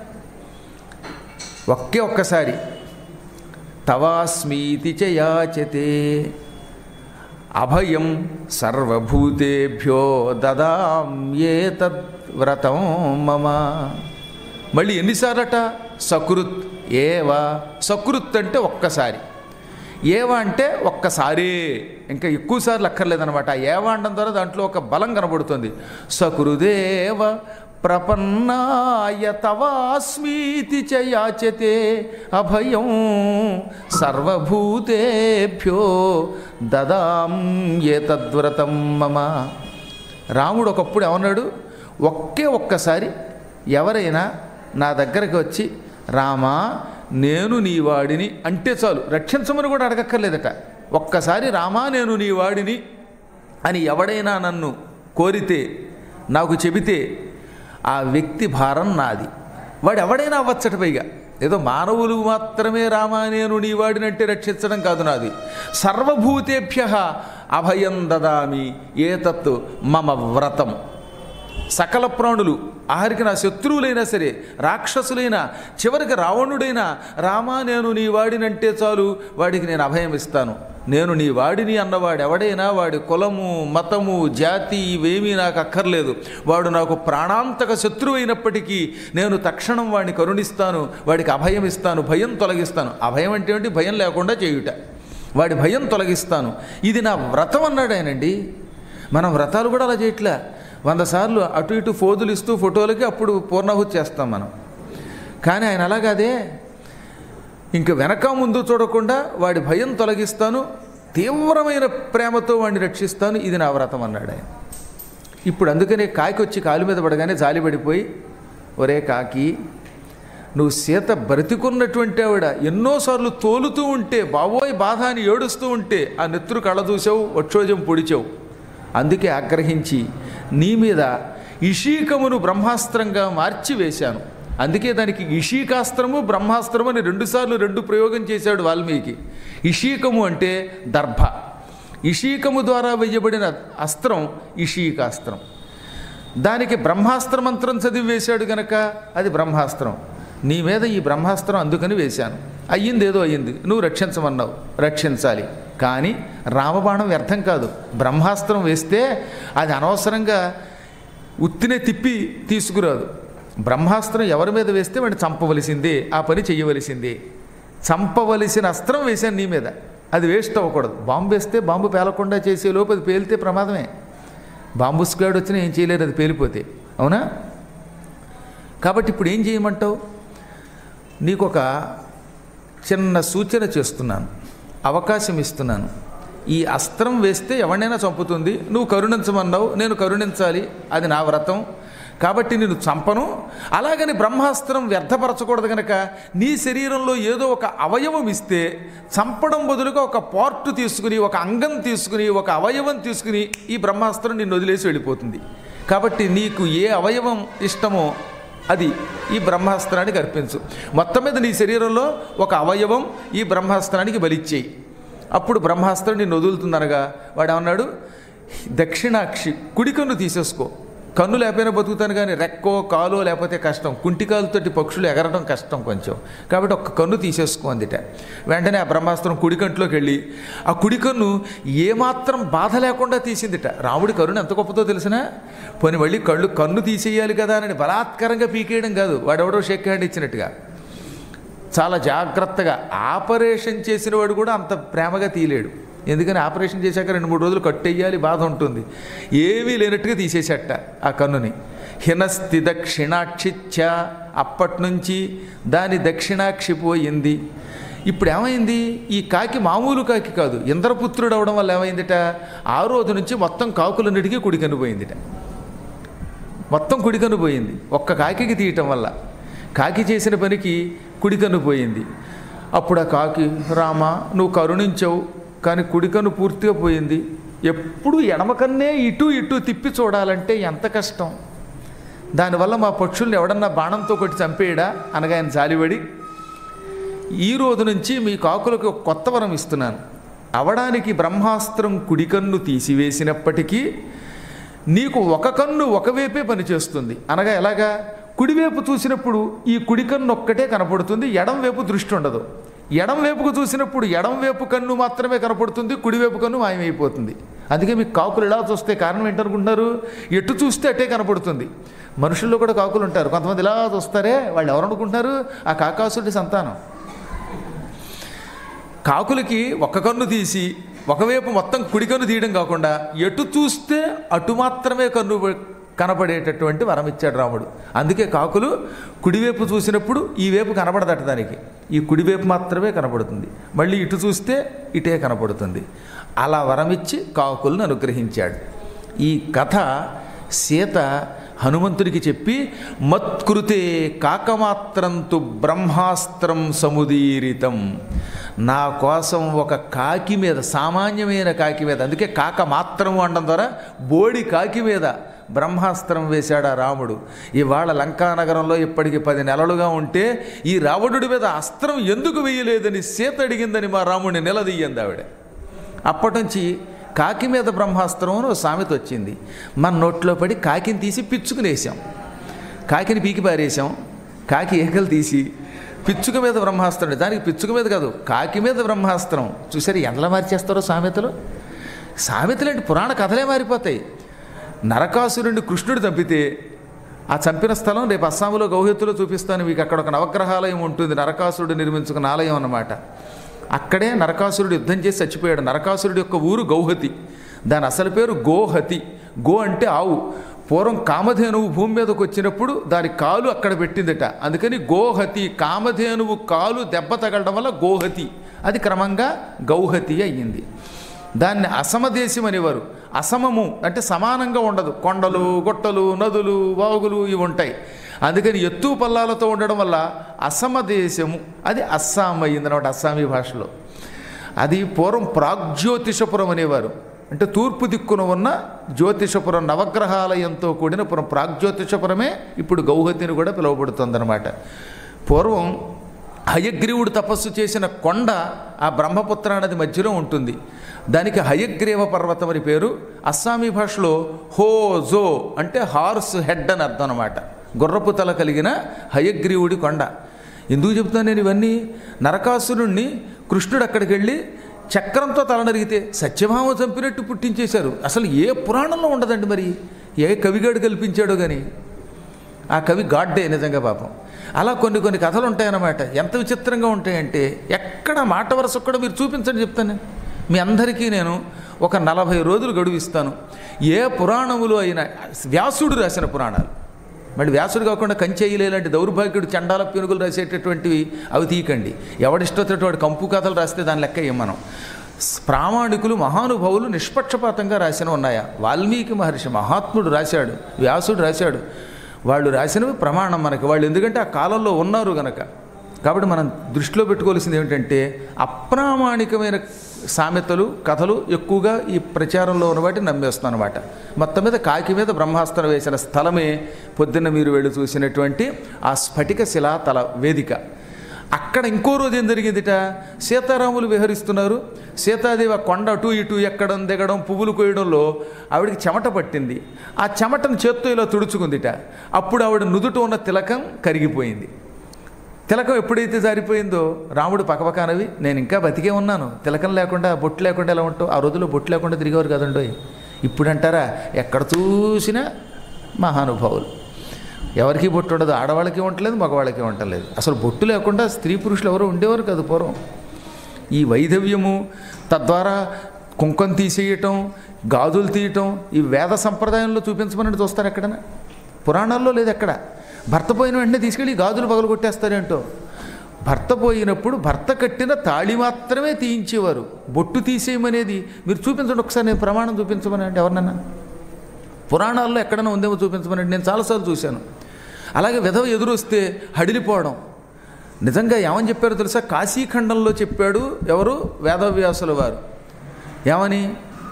ఒకే ఒక్కసారి తవాస్మీతి చ యాచతే అభయం సర్వభూతేభ్యో దదామ్యేతద్ వ్రతం మమ మళ్ళీ ఎన్నిసార్లట సకృత్ ఏవా సకృత్ అంటే ఒక్కసారి ఏవా అంటే ఒక్కసారే ఇంకా ఎక్కువసార్లు అక్కర్లేదనమాట ఏవా అనడం ద్వారా దాంట్లో ఒక బలం కనబడుతుంది సకృదేవ ప్రపన్నాయ తవాస్మీతి చ యాచతే అభయం సర్వభూతేభ్యో దదాం ఏ తద్వ్రతం మమ రాముడు ఒకప్పుడు ఏమన్నాడు ఒకే ఒక్కసారి ఎవరైనా నా దగ్గరకు వచ్చి రామా నేను నీ వాడిని అంటే చాలు రక్షించమని కూడా అడగక్కర్లేదట ఒక్కసారి రామా నేను నీ వాడిని అని ఎవడైనా నన్ను కోరితే నాకు చెబితే ఆ వ్యక్తి భారం నాది వాడు ఎవడైనా అవ్వచ్చట పైగా ఏదో మానవులు మాత్రమే రామా నేను నీ వాడినంటే రక్షించడం కాదు నాది సర్వభూతేభ్య అభయం దదామి ఏతత్తు మమ వ్రతం సకల ప్రాణులు ఆఖరికి నా శత్రువులైనా సరే రాక్షసులైనా చివరికి రావణుడైనా రామా నేను నీ వాడినంటే చాలు వాడికి నేను అభయం ఇస్తాను నేను నీ వాడిని అన్నవాడు ఎవడైనా వాడి కులము మతము జాతి ఇవేమీ నాకు అక్కర్లేదు వాడు నాకు ప్రాణాంతక శత్రువు అయినప్పటికీ నేను తక్షణం వాడిని కరుణిస్తాను వాడికి అభయం ఇస్తాను భయం తొలగిస్తాను అభయం అంటే ఏంటి భయం లేకుండా చేయుట వాడి భయం తొలగిస్తాను ఇది నా వ్రతం అన్నాడు ఆయనండి మనం వ్రతాలు కూడా అలా చేయట్లే వంద సార్లు అటు ఇటు ఫోజులు ఇస్తూ ఫోటోలకి అప్పుడు పూర్ణాహుతి చేస్తాం మనం కానీ ఆయన అలాగాదే ఇంక వెనక ముందు చూడకుండా వాడి భయం తొలగిస్తాను తీవ్రమైన ప్రేమతో వాడిని రక్షిస్తాను ఇది నా వ్రతం అన్నాడు ఆయన ఇప్పుడు అందుకనే కాకి వచ్చి కాలు మీద పడగానే జాలి పడిపోయి ఒరే కాకి నువ్వు సీత బ్రతికున్నటువంటి ఆవిడ ఎన్నోసార్లు తోలుతూ ఉంటే బాబోయ్ బాధ అని ఏడుస్తూ ఉంటే ఆ నెత్తురు కళ్ళ చూసావు వక్షోజం పొడిచావు అందుకే ఆగ్రహించి నీ మీద ఇషీకమును బ్రహ్మాస్త్రంగా మార్చి వేశాను అందుకే దానికి ఇషీకాస్త్రము బ్రహ్మాస్త్రము అని రెండుసార్లు రెండు ప్రయోగం చేశాడు వాల్మీకి ఇషీకము అంటే దర్భ ఇషీకము ద్వారా వెయ్యబడిన అస్త్రం ఇషీకాస్త్రం దానికి బ్రహ్మాస్త్ర మంత్రం చదివి వేశాడు గనక అది బ్రహ్మాస్త్రం నీ మీద ఈ బ్రహ్మాస్త్రం అందుకని వేశాను అయ్యింది ఏదో అయ్యింది నువ్వు రక్షించమన్నావు రక్షించాలి కానీ రామబాణం వ్యర్థం కాదు బ్రహ్మాస్త్రం వేస్తే అది అనవసరంగా ఉత్తినే తిప్పి తీసుకురాదు బ్రహ్మాస్త్రం ఎవరి మీద వేస్తే వాడిని చంపవలసిందే ఆ పని చెయ్యవలసిందే చంపవలసిన అస్త్రం వేశాను నీ మీద అది వేస్ట్ అవ్వకూడదు బాంబు వేస్తే బాంబు పేలకుండా చేసే లోపు అది పేలితే ప్రమాదమే బాంబు స్క్వాడ్ వచ్చినా ఏం చేయలేరు అది పేలిపోతే అవునా కాబట్టి ఇప్పుడు ఏం చేయమంటావు నీకు ఒక చిన్న సూచన చేస్తున్నాను అవకాశం ఇస్తున్నాను ఈ అస్త్రం వేస్తే ఎవరినైనా చంపుతుంది నువ్వు కరుణించమన్నావు నేను కరుణించాలి అది నా వ్రతం కాబట్టి నేను చంపను అలాగని బ్రహ్మాస్త్రం వ్యర్థపరచకూడదు కనుక నీ శరీరంలో ఏదో ఒక అవయవం ఇస్తే చంపడం బదులుగా ఒక పార్ట్ తీసుకుని ఒక అంగం తీసుకుని ఒక అవయవం తీసుకుని ఈ బ్రహ్మాస్త్రం నిన్ను వదిలేసి వెళ్ళిపోతుంది కాబట్టి నీకు ఏ అవయవం ఇష్టమో అది ఈ బ్రహ్మాస్త్రానికి అర్పించు మొత్తం మీద నీ శరీరంలో ఒక అవయవం ఈ బ్రహ్మాస్త్రానికి బలిచ్చేయి అప్పుడు బ్రహ్మాస్త్రం నిన్ను వదులుతుందనగా వాడు ఏమన్నాడు దక్షిణాక్షి కుడి కన్ను తీసేసుకో కన్ను లేకపోయినా బతుకుతాను కానీ రెక్కో కాలో లేకపోతే కష్టం కుంటికాలతోటి పక్షులు ఎగరడం కష్టం కొంచెం కాబట్టి ఒక్క కన్ను తీసేసుకో అందిట వెంటనే ఆ బ్రహ్మాస్త్రం కుడి కంట్లోకి వెళ్ళి ఆ కుడి కన్ను ఏమాత్రం బాధ లేకుండా తీసిందిట రాముడి కరుణ ఎంత గొప్పతో తెలిసినా పోనీ మళ్ళీ కళ్ళు కన్ను తీసేయాలి కదా అని బలాత్కారంగా పీకేయడం కాదు వాడెవడో షేక్ హ్యాండ్ ఇచ్చినట్టుగా చాలా జాగ్రత్తగా ఆపరేషన్ చేసిన వాడు కూడా అంత ప్రేమగా తీయలేడు ఎందుకని ఆపరేషన్ చేశాక రెండు మూడు రోజులు కట్టేయాలి బాధ ఉంటుంది ఏమీ లేనట్టుగా తీసేసేట ఆ కన్నుని హినస్థి దక్షిణాక్షిచ్చ అప్పటి నుంచి దాని దక్షిణాక్షి పోయింది ఇప్పుడు ఏమైంది ఈ కాకి మామూలు కాకి కాదు ఇంద్రపుత్రుడు అవడం వల్ల ఏమైందిట ఆ రోజు నుంచి మొత్తం కాకులన్నిటికీ కుడికన్ను పోయిందిట మొత్తం కుడికన్ను పోయింది ఒక్క కాకికి తీయటం వల్ల కాకి చేసిన పనికి కుడికన్ను పోయింది అప్పుడు ఆ కాకి రామ నువ్వు కరుణించావు కానీ కుడికన్ను పూర్తిగా పోయింది ఎప్పుడు ఎడమకన్నే ఇటు ఇటు తిప్పి చూడాలంటే ఎంత కష్టం దానివల్ల మా పక్షుల్ని ఎవడన్నా బాణంతో కొట్టి చంపేయడా అనగా ఆయన జాలిపడి ఈ రోజు నుంచి మీ కాకులకు ఒక కొత్త వరం ఇస్తున్నాను అవడానికి బ్రహ్మాస్త్రం కుడికన్ను తీసివేసినప్పటికీ నీకు ఒక కన్ను ఒకవైపే పనిచేస్తుంది అనగా ఎలాగా కుడివైపు చూసినప్పుడు ఈ కుడి కన్ను ఒక్కటే కనపడుతుంది ఎడం వైపు దృష్టి ఉండదు ఎడం వైపుకు చూసినప్పుడు ఎడం వైపు కన్ను మాత్రమే కనపడుతుంది కుడివైపు కన్ను మాయమైపోతుంది అందుకే మీకు కాకులు ఎలా చూస్తే కారణం ఏంటనుకుంటున్నారు ఎటు చూస్తే అటే కనపడుతుంది మనుషుల్లో కూడా కాకులు ఉంటారు కొంతమంది ఇలా చూస్తారే వాళ్ళు ఎవరు అనుకుంటున్నారు ఆ కాకాసుడి సంతానం కాకులకి ఒక్క కన్ను తీసి ఒకవైపు మొత్తం కుడి కన్ను తీయడం కాకుండా ఎటు చూస్తే అటు మాత్రమే కన్ను కనపడేటటువంటి వరం ఇచ్చాడు రాముడు అందుకే కాకులు కుడివైపు చూసినప్పుడు ఈ వైపు కనపడదట దానికి ఈ కుడివైపు మాత్రమే కనపడుతుంది మళ్ళీ ఇటు చూస్తే ఇటే కనపడుతుంది అలా వరమిచ్చి కాకులను అనుగ్రహించాడు ఈ కథ సీత హనుమంతుడికి చెప్పి మత్కృతే కాకమాత్రంతు బ్రహ్మాస్త్రం సముదీరితం నా కోసం ఒక కాకి మీద సామాన్యమైన కాకి మీద అందుకే కాక మాత్రం అనడం ద్వారా బోడి కాకి మీద బ్రహ్మాస్త్రం వేశాడా రాముడు ఇవాళ లంకానగరంలో ఇప్పటికి పది నెలలుగా ఉంటే ఈ రావణుడి మీద అస్త్రం ఎందుకు వేయలేదని సీత అడిగిందని మా రాముడిని నిలదీయంది ఆవిడ అప్పటి నుంచి కాకి మీద బ్రహ్మాస్త్రం అని ఓ సామెత వచ్చింది మన నోట్లో పడి కాకిని తీసి పిచ్చుకునేసాం కాకిని పీకి పారేసాం కాకి ఏకలు తీసి పిచ్చుక మీద బ్రహ్మాస్త్రం దానికి పిచ్చుక మీద కాదు కాకి మీద బ్రహ్మాస్త్రం చూసారు ఎంతలా మార్చేస్తారో సామెతలు సామెతలు అంటే పురాణ కథలే మారిపోతాయి నరకాసురుడిని కృష్ణుడు చంపితే ఆ చంపిన స్థలం రేపు అస్సాంలో గౌహెత్తులో చూపిస్తాను మీకు అక్కడ ఒక నవగ్రహాలయం ఉంటుంది నరకాసురుడు నిర్మించుకున్న ఆలయం అన్నమాట అక్కడే నరకాసురుడు యుద్ధం చేసి చచ్చిపోయాడు నరకాసురుడు యొక్క ఊరు గౌహతి దాని అసలు పేరు గోహతి గో అంటే ఆవు పూర్వం కామధేనువు భూమి మీదకి వచ్చినప్పుడు దాని కాలు అక్కడ పెట్టిందట అందుకని గోహతి కామధేనువు కాలు దెబ్బ తగలడం వల్ల గోహతి అది క్రమంగా గౌహతి అయ్యింది దాన్ని అసమదేశం అనేవారు అసమము అంటే సమానంగా ఉండదు కొండలు గుట్టలు నదులు వాగులు ఇవి ఉంటాయి అందుకని ఎత్తు పల్లాలతో ఉండడం వల్ల అసమదేశము అది అస్సాం అయ్యిందనమాట అస్సామీ భాషలో అది పూర్వం ప్రాగ్జ్యోతిషపురం అనేవారు అంటే తూర్పు దిక్కున ఉన్న జ్యోతిషపురం నవగ్రహాలయంతో కూడిన పురం ప్రాగ్జ్యోతిషపురమే ఇప్పుడు గౌహతిని కూడా పిలువబడుతుందన్నమాట పూర్వం హయగ్రీవుడు తపస్సు చేసిన కొండ ఆ బ్రహ్మపుత్ర నది మధ్యలో ఉంటుంది దానికి హయగ్రీవ పర్వతం అని పేరు అస్సామీ భాషలో హోజో అంటే హార్స్ హెడ్ అని అర్థం అనమాట గుర్రపు తల కలిగిన హయగ్రీవుడి కొండ ఎందుకు చెప్తాను నేను ఇవన్నీ నరకాసురుణ్ణి కృష్ణుడు అక్కడికి వెళ్ళి చక్రంతో తల నరిగితే సత్యభామ చంపినట్టు పుట్టించేశారు అసలు ఏ పురాణంలో ఉండదండి మరి ఏ కవిగాడు కల్పించాడో కానీ ఆ కవి గాడ్డే నిజంగా పాపం అలా కొన్ని కొన్ని కథలు ఉంటాయన్నమాట ఎంత విచిత్రంగా ఉంటాయంటే ఎక్కడ మాట వరుస కూడా మీరు చూపించండి చెప్తాను మీ అందరికీ నేను ఒక నలభై రోజులు గడువిస్తాను ఏ పురాణములు అయినా వ్యాసుడు రాసిన పురాణాలు మళ్ళీ వ్యాసుడు కాకుండా కంచెయ్యలే లాంటి దౌర్భాగ్యుడు చండాల పెనుగులు రాసేటటువంటివి అవి తీయకండి ఎవడిష్టతో వాడు కంపు కథలు రాస్తే దాని లెక్క ఏం మనం ప్రామాణికులు మహానుభావులు నిష్పక్షపాతంగా రాసిన ఉన్నాయా వాల్మీకి మహర్షి మహాత్ముడు రాశాడు వ్యాసుడు రాశాడు వాళ్ళు రాసినవి ప్రమాణం మనకి వాళ్ళు ఎందుకంటే ఆ కాలంలో ఉన్నారు గనక కాబట్టి మనం దృష్టిలో పెట్టుకోవాల్సింది ఏమిటంటే అప్రామాణికమైన సామెతలు కథలు ఎక్కువగా ఈ ప్రచారంలో ఉన్న వాటిని నమ్మేస్తున్నాను అనమాట మొత్తం మీద కాకి మీద బ్రహ్మాస్త్రం వేసిన స్థలమే పొద్దున్న మీరు వెళ్ళి చూసినటువంటి ఆ స్ఫటిక శిలాతల వేదిక అక్కడ ఇంకో రోజు ఏం జరిగిందిట సీతారాములు విహరిస్తున్నారు సీతాదేవి ఆ కొండ అటు ఇటు ఎక్కడం దిగడం పువ్వులు కోయడంలో ఆవిడికి చెమట పట్టింది ఆ చెమటను చేత్తో ఇలా తుడుచుకుందిట అప్పుడు ఆవిడ నుదుట ఉన్న తిలకం కరిగిపోయింది తిలకం ఎప్పుడైతే జారిపోయిందో రాముడు పకపకానవి నేను ఇంకా బతికే ఉన్నాను తిలకం లేకుండా బొట్టు లేకుండా ఎలా ఉంటావు ఆ రోజుల్లో బొట్టు లేకుండా తిరిగేవారు కదండోయ్ ఇప్పుడు అంటారా ఎక్కడ చూసినా మహానుభావులు ఎవరికి బొట్టు ఉండదు ఆడవాళ్ళకి ఉండలేదు మగవాళ్ళకి ఉండలేదు అసలు బొట్టు లేకుండా స్త్రీ పురుషులు ఎవరు ఉండేవారు కదా పూర్వం ఈ వైధవ్యము తద్వారా కుంకం తీసేయటం గాజులు తీయటం ఈ వేద సంప్రదాయంలో చూపించమని చూస్తారు ఎక్కడైనా పురాణాల్లో లేదు ఎక్కడ భర్త పోయిన వెంటనే తీసుకెళ్ళి ఈ గాజులు పగలు కొట్టేస్తారేంటో భర్త పోయినప్పుడు భర్త కట్టిన తాళి మాత్రమే తీయించేవారు బొట్టు తీసేయమనేది మీరు చూపించండి ఒకసారి నేను ప్రమాణం చూపించమని అంటే ఎవరినన్నా పురాణాల్లో ఎక్కడైనా ఉందేమో చూపించమని నేను చాలాసార్లు చూశాను అలాగే విధవ ఎదురొస్తే హడిలిపోవడం నిజంగా ఏమని చెప్పారో తెలుసా కాశీఖండంలో చెప్పాడు ఎవరు వేదవ్యాసుల వారు ఏమని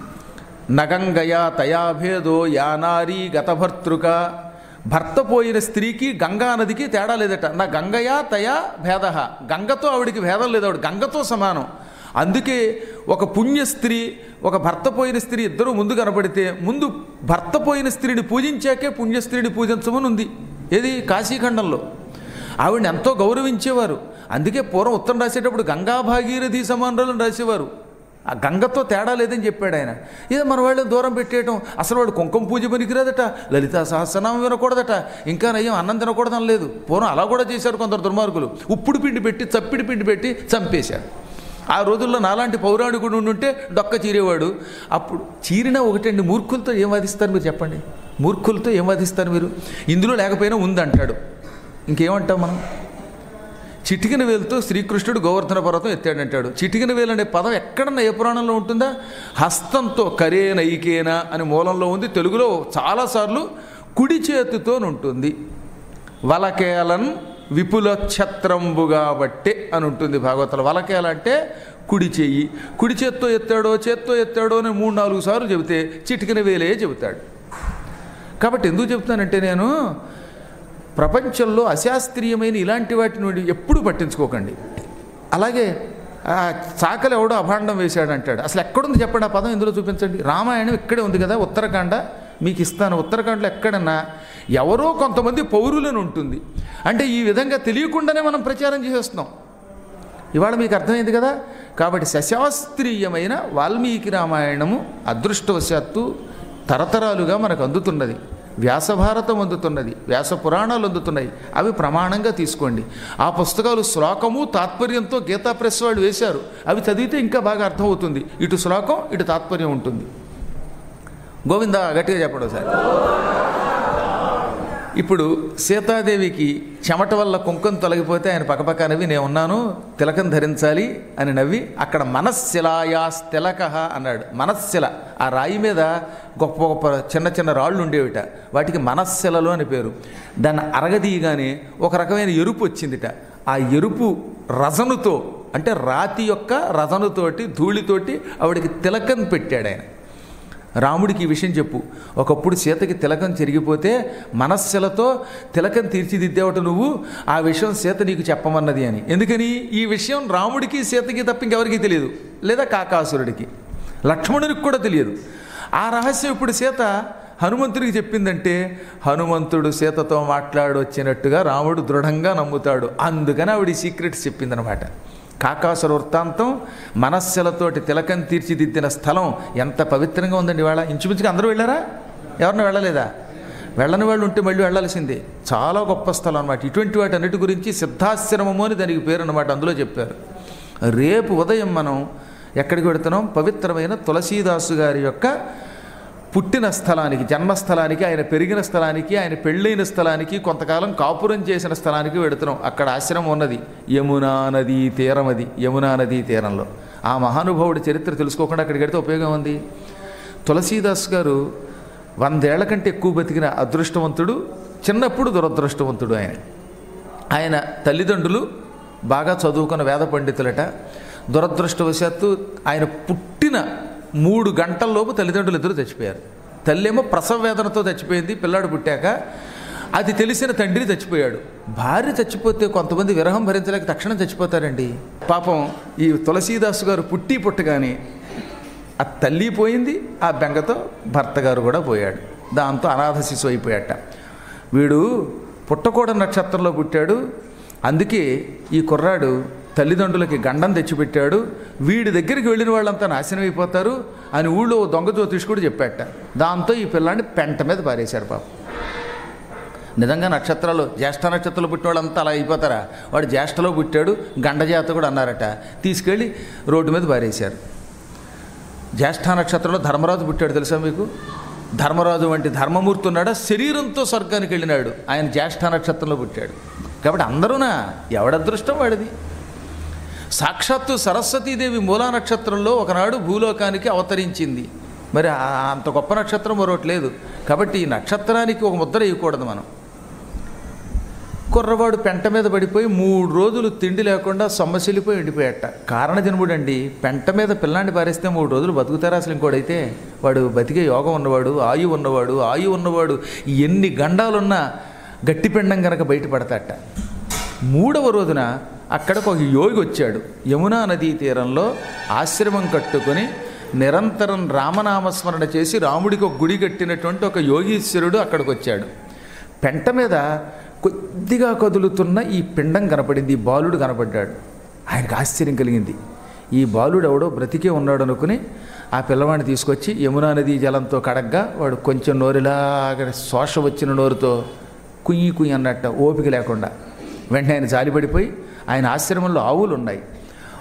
నగంగయా తయాభేదో యానారీ గతభర్తృక భర్త పోయిన స్త్రీకి గంగా నదికి తేడా లేదట నా గంగయా తయా భేద గంగతో ఆవిడికి భేదం లేదు ఆవిడ గంగతో సమానం అందుకే ఒక పుణ్య స్త్రీ ఒక భర్త పోయిన స్త్రీ ఇద్దరూ ముందు కనపడితే ముందు భర్త పోయిన స్త్రీని పూజించాకే పుణ్య స్త్రీని పూజించమని ఉంది ఏది కాశీఖండంలో ఆవిడని ఎంతో గౌరవించేవారు అందుకే పూర్వం ఉత్తరం రాసేటప్పుడు గంగా భాగీరథి సమానులను రాసేవారు ఆ గంగతో తేడా లేదని చెప్పాడు ఆయన ఏదో మన వాళ్ళని దూరం పెట్టేయటం అసలు వాడు కుంకుమ పూజ పనికిరాదట లలితా సహస్రనామం వినకూడదట ఇంకా నయ్యం అన్నం తినకూడదని లేదు పూర్వం అలా కూడా చేశారు కొందరు దుర్మార్గులు ఉప్పుడు పిండి పెట్టి చప్పిడి పిండి పెట్టి చంపేశారు ఆ రోజుల్లో నాలాంటి పౌరాణికుడు ఉండుంటే డొక్క చీరేవాడు అప్పుడు చీరిన ఒకటండి మూర్ఖులతో ఏం వాదిస్తారు మీరు చెప్పండి మూర్ఖులతో ఏం వాదిస్తారు మీరు ఇందులో లేకపోయినా ఉందంటాడు ఇంకేమంటాం మనం చిటికిన వేలుతో శ్రీకృష్ణుడు గోవర్ధన పర్వతం ఎత్తాడంటాడు చిటికిన వేలు అనే పదం ఎక్కడన్నా ఏ పురాణంలో ఉంటుందా హస్తంతో కరేనైకేనా అని మూలంలో ఉంది తెలుగులో చాలాసార్లు కుడి చేతితో ఉంటుంది వలకేలన్ విపుల ఛత్రంబుగా బట్టే అని ఉంటుంది భాగవతంలో వలకేల అంటే కుడి చెయ్యి కుడి చేత్తో ఎత్తాడో చేత్తో ఎత్తాడో అని మూడు నాలుగు సార్లు చెబితే చిటికిన వేలే చెబుతాడు కాబట్టి ఎందుకు చెప్తానంటే నేను ప్రపంచంలో అశాస్త్రీయమైన ఇలాంటి వాటి నుండి ఎప్పుడూ పట్టించుకోకండి అలాగే ఆ చాకలి ఎవడో అభాండం వేశాడంటాడు అసలు ఎక్కడుంది చెప్పండి ఆ పదం ఇందులో చూపించండి రామాయణం ఇక్కడే ఉంది కదా ఉత్తరాఖండ మీకు ఇస్తాను ఉత్తరాఖండలో ఎక్కడన్నా ఎవరో కొంతమంది పౌరులను ఉంటుంది అంటే ఈ విధంగా తెలియకుండానే మనం ప్రచారం చేసేస్తున్నాం ఇవాళ మీకు అర్థమైంది కదా కాబట్టి సశాస్త్రీయమైన వాల్మీకి రామాయణము అదృష్టవశాత్తు తరతరాలుగా మనకు అందుతున్నది వ్యాసభారతం అందుతున్నది వ్యాస పురాణాలు అందుతున్నాయి అవి ప్రమాణంగా తీసుకోండి ఆ పుస్తకాలు శ్లోకము తాత్పర్యంతో గీతా ప్రెస్ వాళ్ళు వేశారు అవి చదివితే ఇంకా బాగా అర్థమవుతుంది ఇటు శ్లోకం ఇటు తాత్పర్యం ఉంటుంది గోవింద గట్టిగా చెప్పడం సార్ ఇప్పుడు సీతాదేవికి చెమట వల్ల కుంకం తొలగిపోతే ఆయన పక్కపక్క నవ్వి నేను ఉన్నాను తిలకం ధరించాలి అని నవ్వి అక్కడ మనశ్శిలాయాస్ తిలక అన్నాడు మనశ్శిల ఆ రాయి మీద గొప్ప గొప్ప చిన్న చిన్న రాళ్ళు ఉండేవిట వాటికి మనశ్శిలలు అని పేరు దాన్ని అరగదీయగానే ఒక రకమైన ఎరుపు వచ్చిందిట ఆ ఎరుపు రజనుతో అంటే రాతి యొక్క రజనుతోటి ధూళితోటి ఆవిడికి తిలకం పెట్టాడు ఆయన రాముడికి ఈ విషయం చెప్పు ఒకప్పుడు సీతకి తిలకం చెరిగిపోతే మనస్సులతో తిలకం తీర్చిదిద్దేవట నువ్వు ఆ విషయం సీత నీకు చెప్పమన్నది అని ఎందుకని ఈ విషయం రాముడికి సీతకి తప్ప ఇంకెవరికి తెలియదు లేదా కాకాసురుడికి లక్ష్మణుడికి కూడా తెలియదు ఆ రహస్యం ఇప్పుడు సీత హనుమంతుడికి చెప్పిందంటే హనుమంతుడు సీతతో మాట్లాడొచ్చినట్టుగా రాముడు దృఢంగా నమ్ముతాడు అందుకని ఆవిడ ఈ సీక్రెట్స్ చెప్పిందనమాట కాకాసుర వృత్తాంతం మనస్సులతోటి తిలకం తీర్చిదిద్దిన స్థలం ఎంత పవిత్రంగా ఉందండి ఇవాళ ఇంచుమించుగా అందరూ వెళ్ళారా ఎవరిని వెళ్ళలేదా వెళ్ళని వాళ్ళు ఉంటే మళ్ళీ వెళ్ళాల్సిందే చాలా గొప్ప స్థలం అనమాట ఇటువంటి వాటి అన్నిటి గురించి సిద్ధాశ్రమము అని దానికి పేరు అనమాట అందులో చెప్పారు రేపు ఉదయం మనం ఎక్కడికి వెడుతున్నాం పవిత్రమైన తులసీదాసు గారి యొక్క పుట్టిన స్థలానికి జన్మస్థలానికి ఆయన పెరిగిన స్థలానికి ఆయన పెళ్ళైన స్థలానికి కొంతకాలం కాపురం చేసిన స్థలానికి వెడుతున్నాం అక్కడ ఆశ్రమం ఉన్నది యమునా నదీ తీరం అది యమునా నదీ తీరంలో ఆ మహానుభావుడి చరిత్ర తెలుసుకోకుండా అక్కడికి వెడితే ఉపయోగం ఉంది తులసీదాస్ గారు వందేళ్ల కంటే ఎక్కువ బతికిన అదృష్టవంతుడు చిన్నప్పుడు దురదృష్టవంతుడు ఆయన ఆయన తల్లిదండ్రులు బాగా చదువుకున్న వేద పండితులట దురదృష్టవశాత్తు ఆయన పుట్టిన మూడు గంటల్లోపు తల్లిదండ్రులు ఇద్దరు చచ్చిపోయారు తల్లేమో ప్రసవ వేదనతో చచ్చిపోయింది పిల్లాడు పుట్టాక అది తెలిసిన తండ్రి చచ్చిపోయాడు భార్య చచ్చిపోతే కొంతమంది విరహం భరించలేక తక్షణం చచ్చిపోతారండి పాపం ఈ తులసీదాసు గారు పుట్టి పుట్టగానే ఆ తల్లి పోయింది ఆ బెంగతో భర్త గారు కూడా పోయాడు దాంతో అనాథ శిశువు అయిపోయాట వీడు పుట్టకూడ నక్షత్రంలో పుట్టాడు అందుకే ఈ కుర్రాడు తల్లిదండ్రులకి గండం తెచ్చిపెట్టాడు వీడి దగ్గరికి వెళ్ళిన వాళ్ళంతా నాశనం అయిపోతారు అని ఊళ్ళో ఓ దొంగ జ్యోతిష్ కూడా చెప్పాట దాంతో ఈ పిల్లాన్ని పెంట మీద పారేశారు పాపం నిజంగా నక్షత్రాలు జ్యేష్ఠ నక్షత్రంలో పుట్టిన వాళ్ళంతా అలా అయిపోతారా వాడు జ్యేష్ఠలో పుట్టాడు గండజాత కూడా అన్నారట తీసుకెళ్ళి రోడ్డు మీద పారేశారు జ్యేష్ఠ నక్షత్రంలో ధర్మరాజు పుట్టాడు తెలుసా మీకు ధర్మరాజు వంటి ధర్మమూర్తి ఉన్నాడా శరీరంతో స్వర్గానికి వెళ్ళినాడు ఆయన జ్యేష్ఠ నక్షత్రంలో పుట్టాడు కాబట్టి అందరూనా ఎవడదృష్టం వాడిది సాక్షాత్తు సరస్వతీదేవి మూలా నక్షత్రంలో ఒకనాడు భూలోకానికి అవతరించింది మరి ఆ- అంత గొప్ప నక్షత్రం మరొకటి లేదు కాబట్టి ఈ నక్షత్రానికి ఒక ముద్ర వేయకూడదు మనం కుర్రవాడు పెంట మీద పడిపోయి మూడు రోజులు తిండి లేకుండా సొమ్మసిల్లిపోయి ఎండిపోయాట కారణజన్ముడండి పెంట మీద పిల్లాన్ని పారేస్తే మూడు రోజులు బతుకుతారా అసలు ఇంకోడైతే వాడు బతికే యోగం ఉన్నవాడు ఆయు ఉన్నవాడు ఆయు ఉన్నవాడు ఎన్ని గండాలున్నా గట్టి పిండం కనుక బయటపడతాట మూడవ రోజున అక్కడికి ఒక యోగి వచ్చాడు యమునా నదీ తీరంలో ఆశ్రమం కట్టుకొని నిరంతరం రామనామస్మరణ చేసి రాముడికి ఒక గుడి కట్టినటువంటి ఒక యోగీశ్వరుడు అక్కడికి వచ్చాడు పెంట మీద కొద్దిగా కదులుతున్న ఈ పిండం కనపడింది ఈ బాలుడు కనపడ్డాడు ఆయనకు ఆశ్చర్యం కలిగింది ఈ బాలుడు ఎవడో బ్రతికే ఉన్నాడు అనుకుని ఆ పిల్లవాడిని తీసుకొచ్చి యమునా నదీ జలంతో కడగ్గా వాడు కొంచెం నోరులాగా శోష వచ్చిన నోరుతో కుయ్యి కుయ్యి అన్నట్ట ఓపిక లేకుండా వెంటనే ఆయన జాలిపడిపోయి ఆయన ఆశ్రమంలో ఆవులు ఉన్నాయి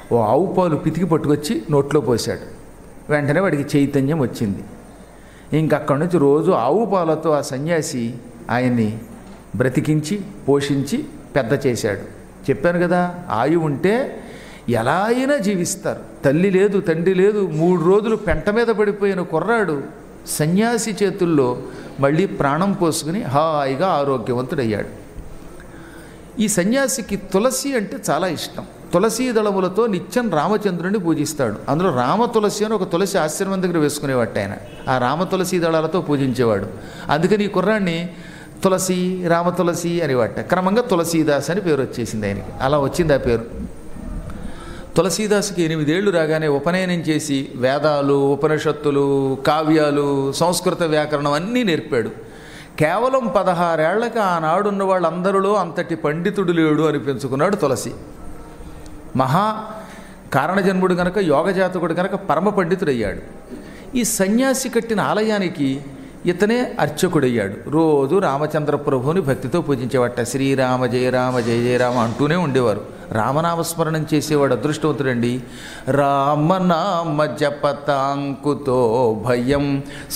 ఓ ఆవు పాలు పితికి పట్టుకొచ్చి నోట్లో పోశాడు వెంటనే వాడికి చైతన్యం వచ్చింది ఇంకక్కడి నుంచి రోజు ఆవు పాలతో ఆ సన్యాసి ఆయన్ని బ్రతికించి పోషించి పెద్ద చేశాడు చెప్పాను కదా ఆయు ఉంటే ఎలా అయినా జీవిస్తారు తల్లి లేదు తండ్రి లేదు మూడు రోజులు పెంట మీద పడిపోయిన కుర్రాడు సన్యాసి చేతుల్లో మళ్ళీ ప్రాణం పోసుకుని హాయిగా ఆరోగ్యవంతుడయ్యాడు ఈ సన్యాసికి తులసి అంటే చాలా ఇష్టం తులసి దళములతో నిత్యం రామచంద్రుని పూజిస్తాడు అందులో రామ తులసి అని ఒక తులసి ఆశ్రమం దగ్గర వేసుకునేవాడు ఆయన ఆ రామ తులసి దళాలతో పూజించేవాడు అందుకని ఈ కుర్రాన్ని తులసి రామ తులసి అనేవాట క్రమంగా తులసీదాస్ అని పేరు వచ్చేసింది ఆయనకి అలా వచ్చింది ఆ పేరు తులసీదాసుకి ఎనిమిదేళ్లు రాగానే ఉపనయనం చేసి వేదాలు ఉపనిషత్తులు కావ్యాలు సంస్కృత వ్యాకరణం అన్నీ నేర్పాడు కేవలం పదహారేళ్లకి ఆనాడున్న వాళ్ళందరిలో అంతటి పండితుడు లేడు అనిపించుకున్నాడు తులసి మహా కారణజన్ముడు గనక యోగజాతకుడు గనక పరమ పండితుడయ్యాడు ఈ సన్యాసి కట్టిన ఆలయానికి ఇతనే అర్చకుడయ్యాడు రోజు రామచంద్ర ప్రభువుని భక్తితో పూజించేవాట శ్రీరామ జయ రామ జయ జయ రామ అంటూనే ఉండేవారు రామనామస్మరణం చేసేవాడు అదృష్టవంతుడండి రామనామ జపతాంకుతో భయం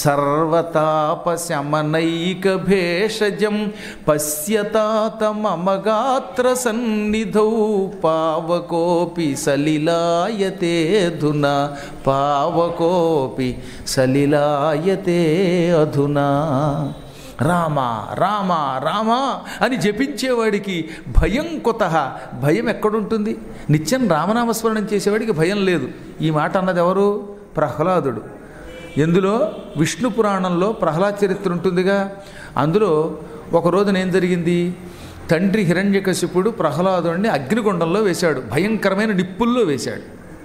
సర్వతాపశమనైక భేషజం పశ్యతాత మమ గాత్ర సన్నిధౌ పావకోపి సలిలాయతే ధునా పావకోపి సలిలాయతే అధునా రామ రామ రామ అని జపించేవాడికి భయం కొత భయం ఎక్కడుంటుంది నిత్యం రామనామస్మరణం చేసేవాడికి భయం లేదు ఈ మాట అన్నది ఎవరు ప్రహ్లాదుడు ఎందులో విష్ణు పురాణంలో ప్రహ్లాద చరిత్ర ఉంటుందిగా అందులో ఒక రోజున ఏం జరిగింది తండ్రి హిరణ్యకశిపుడు ప్రహ్లాదుడిని అగ్నిగుండంలో వేశాడు భయంకరమైన నిప్పుల్లో వేశాడు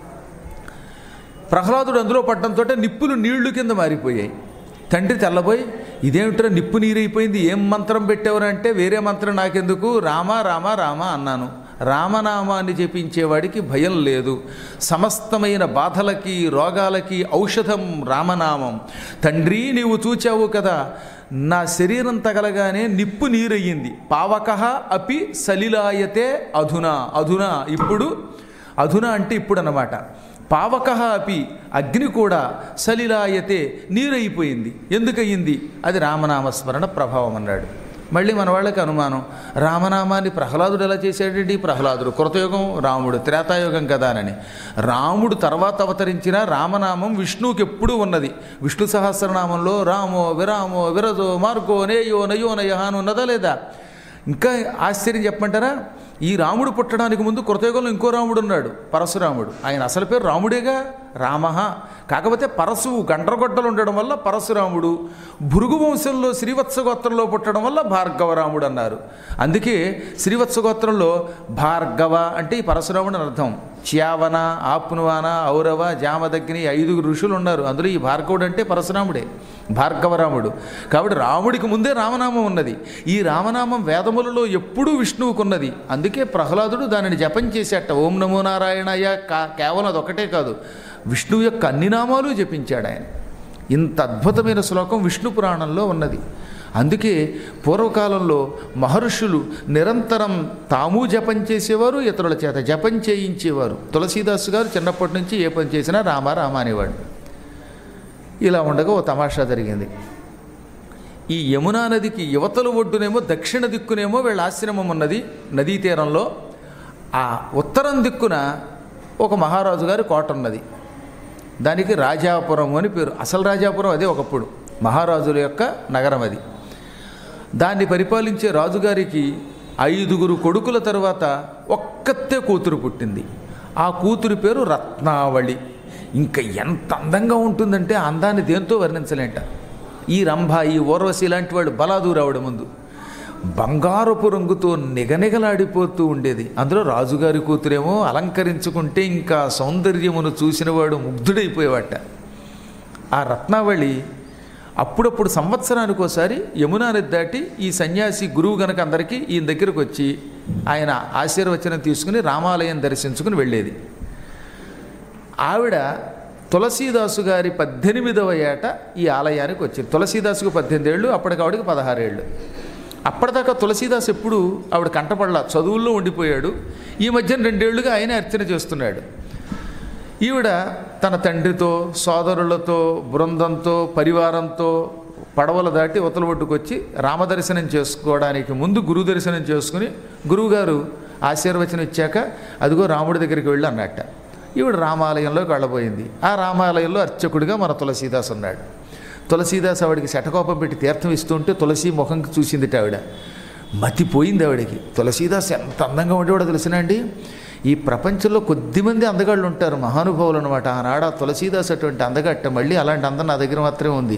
ప్రహ్లాదుడు అందులో పడ్డంతో నిప్పులు నీళ్లు కింద మారిపోయాయి తండ్రి తెల్లబోయి ఇదేమిట్రా నిప్పు నీరైపోయింది ఏం మంత్రం పెట్టేవరా అంటే వేరే మంత్రం నాకెందుకు రామ రామ రామ అన్నాను రామనామాన్ని జపించేవాడికి భయం లేదు సమస్తమైన బాధలకి రోగాలకి ఔషధం రామనామం తండ్రి నీవు చూచావు కదా నా శరీరం తగలగానే నిప్పు నీరయ్యింది పావక అపి సలిలాయతే అధునా అధునా ఇప్పుడు అధునా అంటే ఇప్పుడు అన్నమాట పావక అపి అగ్ని కూడా సలిలాయతే నీరైపోయింది ఎందుకయ్యింది అది రామనామస్మరణ ప్రభావం అన్నాడు మళ్ళీ మన వాళ్ళకి అనుమానం రామనామాన్ని ప్రహ్లాదుడు ఎలా చేశాడండి ప్రహ్లాదుడు కృతయుగం రాముడు త్రేతాయుగం కదా అని రాముడు తర్వాత అవతరించిన రామనామం విష్ణువుకి ఎప్పుడూ ఉన్నది విష్ణు సహస్రనామంలో రామో విరామో విరజో మార్గో నేయో నయో నయ అని ఉన్నదా లేదా ఇంకా ఆశ్చర్యం చెప్పమంటారా ఈ రాముడు పుట్టడానికి ముందు కృతయుగంలో ఇంకో రాముడు ఉన్నాడు పరశురాముడు ఆయన అసలు పేరు రాముడేగా రామ కాకపోతే పరశువు గండ్రగొడ్డలు ఉండడం వల్ల పరశురాముడు భృగు వంశంలో శ్రీవత్స గోత్రంలో పుట్టడం వల్ల భార్గవరాముడు అన్నారు అందుకే శ్రీవత్స గోత్రంలో భార్గవ అంటే ఈ పరశురాముడు అని అర్థం చ్యావన ఆప్నువాన ఔరవ జామదగ్ని ఐదుగురు ఋషులు ఉన్నారు అందులో ఈ భార్గవుడు అంటే పరశురాముడే భార్గవరాముడు కాబట్టి రాముడికి ముందే రామనామం ఉన్నది ఈ రామనామం వేదములలో ఎప్పుడూ విష్ణువుకున్నది అందుకే ప్రహ్లాదుడు దానిని జపం చేసేట ఓం నమో నారాయణయ్య కా కేవలం అదొకటే కాదు విష్ణువు యొక్క అన్ని నామాలు జపించాడు ఆయన ఇంత అద్భుతమైన శ్లోకం విష్ణు పురాణంలో ఉన్నది అందుకే పూర్వకాలంలో మహర్షులు నిరంతరం తాము జపం చేసేవారు ఇతరుల చేత జపం చేయించేవారు తులసీదాసు గారు చిన్నప్పటి నుంచి ఏ పని చేసినా రామ రామ అనేవాడు ఇలా ఉండగా ఓ తమాషా జరిగింది ఈ యమునా నదికి యువతల ఒడ్డునేమో దక్షిణ దిక్కునేమో వీళ్ళ ఆశ్రమం ఉన్నది నదీ తీరంలో ఆ ఉత్తరం దిక్కున ఒక మహారాజు గారి కోట ఉన్నది దానికి రాజాపురం అని పేరు అసలు రాజాపురం అదే ఒకప్పుడు మహారాజుల యొక్క నగరం అది దాన్ని పరిపాలించే రాజుగారికి ఐదుగురు కొడుకుల తర్వాత ఒక్కతే కూతురు పుట్టింది ఆ కూతురు పేరు రత్నావళి ఇంకా ఎంత అందంగా ఉంటుందంటే ఆ అందాన్ని దేంతో వర్ణించలేంట ఈ రంభ ఈ ఓర్వశి ఇలాంటి వాళ్ళు బలాదూరావడం ముందు బంగారపు రంగుతో నిగనిగలాడిపోతూ ఉండేది అందులో రాజుగారి కూతురేమో అలంకరించుకుంటే ఇంకా సౌందర్యమును చూసినవాడు ముగ్ధుడైపోయేవాట ఆ రత్నావళి అప్పుడప్పుడు సంవత్సరానికి ఒకసారి యమునా నది దాటి ఈ సన్యాసి గురువు గనక అందరికీ ఈయన దగ్గరకు వచ్చి ఆయన ఆశీర్వచనం తీసుకుని రామాలయం దర్శించుకుని వెళ్ళేది ఆవిడ తులసీదాసు గారి పద్దెనిమిదవ ఏట ఈ ఆలయానికి వచ్చింది తులసీదాసుకు పద్దెనిమిది ఏళ్ళు అప్పటికి ఆవిడకి పదహారేళ్ళు అప్పటిదాకా తులసీదాస్ ఎప్పుడు ఆవిడ కంటపడలా చదువుల్లో ఉండిపోయాడు ఈ మధ్యన రెండేళ్లుగా ఆయనే అర్చన చేస్తున్నాడు ఈవిడ తన తండ్రితో సోదరులతో బృందంతో పరివారంతో పడవలు దాటి ఉతల ఒడ్డుకొచ్చి రామదర్శనం చేసుకోవడానికి ముందు గురువు దర్శనం చేసుకుని గురువుగారు ఆశీర్వచనం ఇచ్చాక అదిగో రాముడి దగ్గరికి వెళ్ళి అన్నట్ట ఈవిడ రామాలయంలోకి వెళ్ళబోయింది ఆ రామాలయంలో అర్చకుడిగా మన తులసీదాస్ ఉన్నాడు తులసీదాస్ ఆవిడికి శటకోపం పెట్టి తీర్థం ఇస్తుంటే తులసి ముఖంకి చూసిందిట ఆవిడ మతిపోయింది ఆవిడకి తులసీదాస్ ఎంత అందంగా ఉండేవాడో తెలిసినండి ఈ ప్రపంచంలో కొద్దిమంది అందగాళ్ళు ఉంటారు మహానుభావులు అనమాట ఆనాడు ఆ తులసీదాస్ అటువంటి అందగట్ట మళ్ళీ అలాంటి అందం నా దగ్గర మాత్రమే ఉంది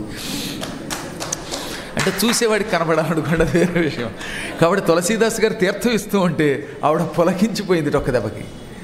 అంటే చూసేవాడికి కనపడాలనుకోండి అది వేరే విషయం కాబట్టి తులసీదాస్ గారు తీర్థం ఇస్తూ ఉంటే ఆవిడ పొలకించిపోయింది ఒక్క దెబ్బకి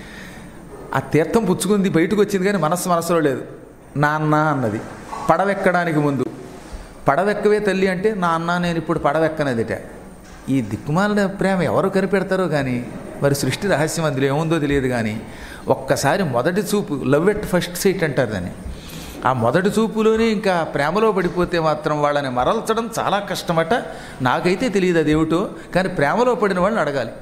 ఆ తీర్థం పుచ్చుకుంది బయటకు వచ్చింది కానీ మనస్సు మనసులో లేదు నాన్న అన్నది పడవెక్కడానికి ముందు పడవెక్కవే తల్లి అంటే నాన్న నేను ఇప్పుడు పడవెక్కనదిట ఈ దిక్కుమాలిన ప్రేమ ఎవరు కనిపెడతారో కానీ మరి సృష్టి రహస్యం అందులో ఏముందో తెలియదు కానీ ఒక్కసారి మొదటి చూపు లవ్ ఎట్ ఫస్ట్ సైట్ అంటారు దాన్ని ఆ మొదటి చూపులోనే ఇంకా ప్రేమలో పడిపోతే మాత్రం వాళ్ళని మరల్చడం చాలా కష్టమట నాకైతే తెలియదు అది ఏమిటో కానీ ప్రేమలో పడిన వాళ్ళని అడగాలి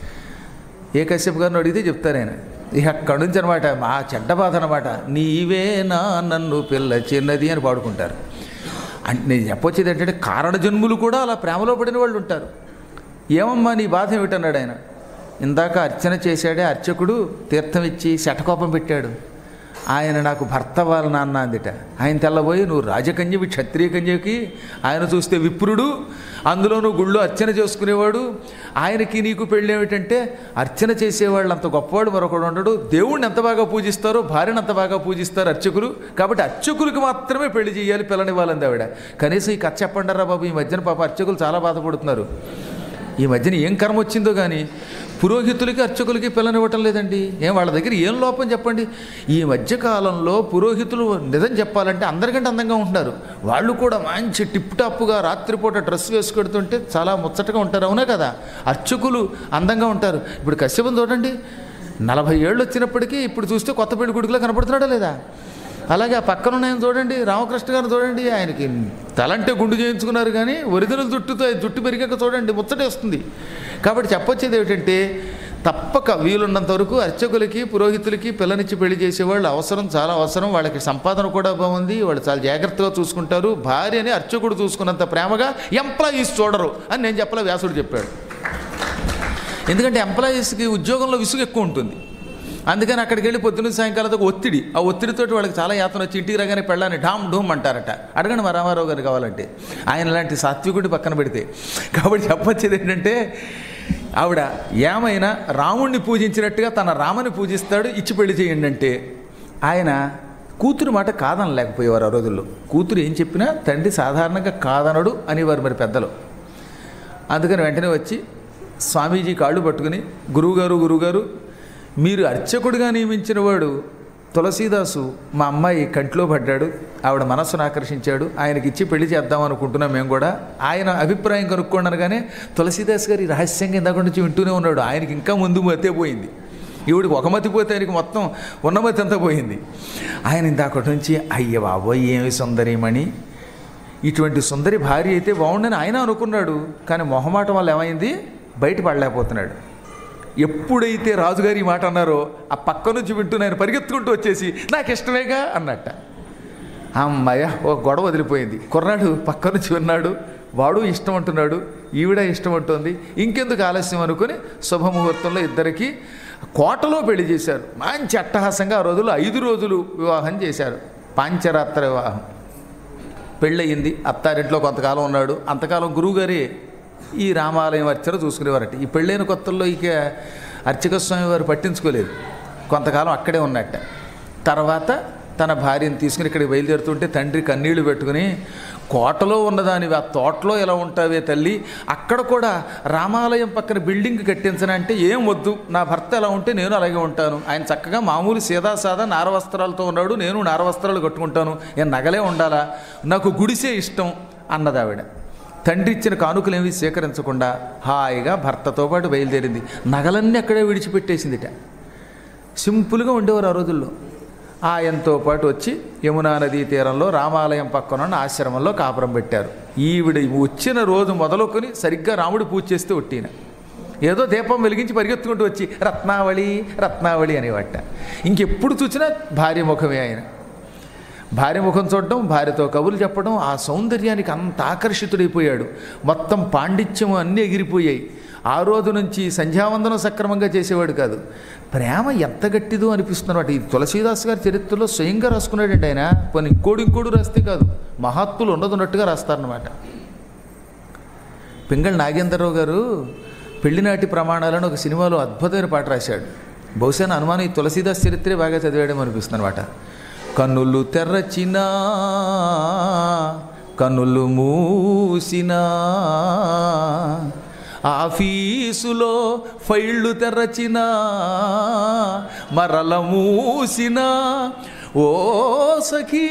ఏ కశ్యప్ గారిని అడిగితే చెప్తారు ఆయన ఇక అక్కడి నుంచి అనమాట మా చెడ్డ బాధ అనమాట నీవే నా నన్ను పిల్ల చిన్నది అని పాడుకుంటారు అంటే నేను చెప్పొచ్చేది ఏంటంటే కారణ జన్ములు కూడా అలా ప్రేమలో పడిన వాళ్ళు ఉంటారు ఏమమ్మా నీ బాధ ఏమిటన్నాడు ఆయన ఇందాక అర్చన చేశాడే అర్చకుడు తీర్థం ఇచ్చి శటకోపం పెట్టాడు ఆయన నాకు భర్త వాళ్ళ నాన్న అందిట ఆయన తెల్లబోయి నువ్వు రాజకన్యవి క్షత్రియ కన్యకి ఆయన చూస్తే విప్రుడు అందులోనూ గుళ్ళో అర్చన చేసుకునేవాడు ఆయనకి నీకు పెళ్ళి ఏమిటంటే అర్చన చేసేవాళ్ళు అంత గొప్పవాడు మరొకడు ఉండడు దేవుణ్ణి ఎంత బాగా పూజిస్తారో భార్యను అంత బాగా పూజిస్తారు అర్చకులు కాబట్టి అర్చకులకు మాత్రమే పెళ్లి చేయాలి పిల్లనివ్వాలంది ఆవిడ కనీసం ఈ కథ చెప్పండారా బాబు ఈ మధ్యన పాప అర్చకులు చాలా బాధపడుతున్నారు ఈ మధ్యన ఏం కర్మ వచ్చిందో కానీ పురోహితులకి అర్చకులకి పిల్లనివ్వటం లేదండి ఏం వాళ్ళ దగ్గర ఏం లోపం చెప్పండి ఈ మధ్యకాలంలో పురోహితులు నిజం చెప్పాలంటే అందరికంటే అందంగా ఉంటున్నారు వాళ్ళు కూడా మంచి టిప్ టాప్గా రాత్రిపూట డ్రెస్ వేసుకెడుతుంటే చాలా ముచ్చటగా ఉంటారు అవునా కదా అర్చకులు అందంగా ఉంటారు ఇప్పుడు కశ్యపం చూడండి నలభై ఏళ్ళు వచ్చినప్పటికీ ఇప్పుడు చూస్తే కొత్త పెళ్లి కొడుకులా కనపడుతున్నాడా లేదా అలాగే ఆ పక్కన ఉన్నాయని చూడండి రామకృష్ణ గారిని చూడండి ఆయనకి తలంటే గుండు చేయించుకున్నారు కానీ ఒరిజినల్ జుట్టుతో ఆయన జుట్టు పెరిగాక చూడండి ముచ్చటేస్తుంది కాబట్టి చెప్పొచ్చేది ఏమిటంటే తప్పక వీలున్నంత వరకు అర్చకులకి పురోహితులకి పిల్లనిచ్చి పెళ్లి చేసేవాళ్ళు అవసరం చాలా అవసరం వాళ్ళకి సంపాదన కూడా బాగుంది వాళ్ళు చాలా జాగ్రత్తగా చూసుకుంటారు భార్యని అర్చకుడు చూసుకున్నంత ప్రేమగా ఎంప్లాయీస్ చూడరు అని నేను చెప్పలే వ్యాసుడు చెప్పాడు ఎందుకంటే ఎంప్లాయీస్కి ఉద్యోగంలో విసుగు ఎక్కువ ఉంటుంది అందుకని అక్కడికి వెళ్ళి పొద్దున్న సాయంకాలం ఒత్తిడి ఆ ఒత్తిడితోటి వాళ్ళకి చాలా యాతన వచ్చి ఇంటికి రాగానే పెళ్ళాన్ని ఢామ్ ఢూమ్ అంటారట అడగండి మా రామారావు గారు కావాలంటే ఆయన లాంటి సాత్వికుడి పక్కన పెడితే కాబట్టి చెప్పొచ్చేది ఏంటంటే ఆవిడ ఏమైనా రాముణ్ణి పూజించినట్టుగా తన రామని పూజిస్తాడు ఇచ్చి పెళ్లి చేయండి అంటే ఆయన కూతురు మాట కాదనలేకపోయేవారు ఆ రోజుల్లో కూతురు ఏం చెప్పినా తండ్రి సాధారణంగా కాదనడు అనేవారు మరి పెద్దలు అందుకని వెంటనే వచ్చి స్వామీజీ కాళ్ళు పట్టుకుని గురువుగారు గురువుగారు మీరు అర్చకుడిగా నియమించిన వాడు తులసీదాసు మా అమ్మాయి కంట్లో పడ్డాడు ఆవిడ మనస్సును ఆకర్షించాడు ఆయనకి ఇచ్చి పెళ్లి చేద్దాం అనుకుంటున్నాం మేము కూడా ఆయన అభిప్రాయం కనుక్కున్నాను కానీ తులసీదాస్ గారి రహస్యంగా ఇందాక నుంచి వింటూనే ఉన్నాడు ఆయనకి ఇంకా ముందు మతే పోయింది ఈవిడికి ఒక మతి పోతే ఆయనకి మొత్తం ఉన్న మతి అంతా పోయింది ఆయన ఇందాకటి నుంచి అయ్య బాబోయ్ ఏమి సుందరిమణి ఇటువంటి సుందరి భార్య అయితే బాగుండని ఆయన అనుకున్నాడు కానీ మొహమాటం వల్ల ఏమైంది బయట పడలేకపోతున్నాడు ఎప్పుడైతే రాజుగారు ఈ మాట అన్నారో ఆ పక్క నుంచి వింటూ ఆయన పరిగెత్తుకుంటూ వచ్చేసి నాకు ఇష్టమేగా అన్నట్ట అమ్మయ్య ఓ గొడవ వదిలిపోయింది కుర్రాడు పక్క నుంచి విన్నాడు వాడు ఇష్టం అంటున్నాడు ఈవిడ ఇష్టం అంటుంది ఇంకెందుకు ఆలస్యం అనుకుని శుభముహూర్తంలో ఇద్దరికి కోటలో పెళ్లి చేశారు మంచి అట్టహాసంగా ఆ రోజుల్లో ఐదు రోజులు వివాహం చేశారు పాంచరాత్ర వివాహం పెళ్ళయింది అత్తారింట్లో కొంతకాలం ఉన్నాడు అంతకాలం గురువుగారి ఈ రామాలయం అర్చన చూసుకునేవారట ఈ పెళ్ళైన కొత్తల్లో ఇక అర్చక స్వామి వారు పట్టించుకోలేదు కొంతకాలం అక్కడే ఉన్నట్ట తర్వాత తన భార్యను తీసుకుని ఇక్కడికి బయలుదేరుతుంటే తండ్రి కన్నీళ్లు పెట్టుకుని కోటలో ఉన్నదానివి ఆ తోటలో ఎలా ఉంటావే తల్లి అక్కడ కూడా రామాలయం పక్కన బిల్డింగ్ కట్టించనంటే ఏం వద్దు నా భర్త ఎలా ఉంటే నేను అలాగే ఉంటాను ఆయన చక్కగా మామూలు సీదా సాదా నారవస్త్రాలతో ఉన్నాడు నేను నారవస్త్రాలు కట్టుకుంటాను ఏం నగలే ఉండాలా నాకు గుడిసే ఇష్టం అన్నది ఆవిడ తండ్రి ఇచ్చిన కానుకలేవి సేకరించకుండా హాయిగా భర్తతో పాటు బయలుదేరింది నగలన్నీ అక్కడే విడిచిపెట్టేసిందిట సింపుల్గా ఉండేవారు ఆ రోజుల్లో ఆయనతో పాటు వచ్చి యమునా నదీ తీరంలో రామాలయం పక్కన ఉన్న ఆశ్రమంలో కాపురం పెట్టారు ఈవిడ వచ్చిన రోజు మొదలుకొని సరిగ్గా రాముడు పూజ చేస్తే ఒట్టిన ఏదో దీపం వెలిగించి పరిగెత్తుకుంటూ వచ్చి రత్నావళి రత్నావళి అనేవాట ఇంకెప్పుడు చూసినా భార్య ముఖమే ఆయన భార్య ముఖం చూడడం భార్యతో కబుర్లు చెప్పడం ఆ సౌందర్యానికి అంత ఆకర్షితుడైపోయాడు మొత్తం పాండిత్యం అన్నీ ఎగిరిపోయాయి ఆ రోజు నుంచి సంధ్యావందనం సక్రమంగా చేసేవాడు కాదు ప్రేమ ఎంత గట్టిదో అనిపిస్తున్నమాట ఈ తులసీదాస్ గారి చరిత్రలో స్వయంగా రాసుకున్నాడండి ఆయన పోనీ ఇంకోడు ఇంకోడు రాస్తే కాదు మహాత్ములు ఉన్నదన్నట్టుగా రాస్తారనమాట పింగళ నాగేంద్రరావు గారు పెళ్లినాటి ప్రమాణాలను ఒక సినిమాలో అద్భుతమైన పాట రాశాడు బహుశా నా అనుమానం ఈ తులసీదాస్ చరిత్రే బాగా చదివాడేమో అనిపిస్తుంది అనమాట కన్నులు తెర్రచినా కన్నులు మూసినా ఆఫీసులో ఫైళ్ళు తెరచినా మరల మూసినా ఓ సఖీ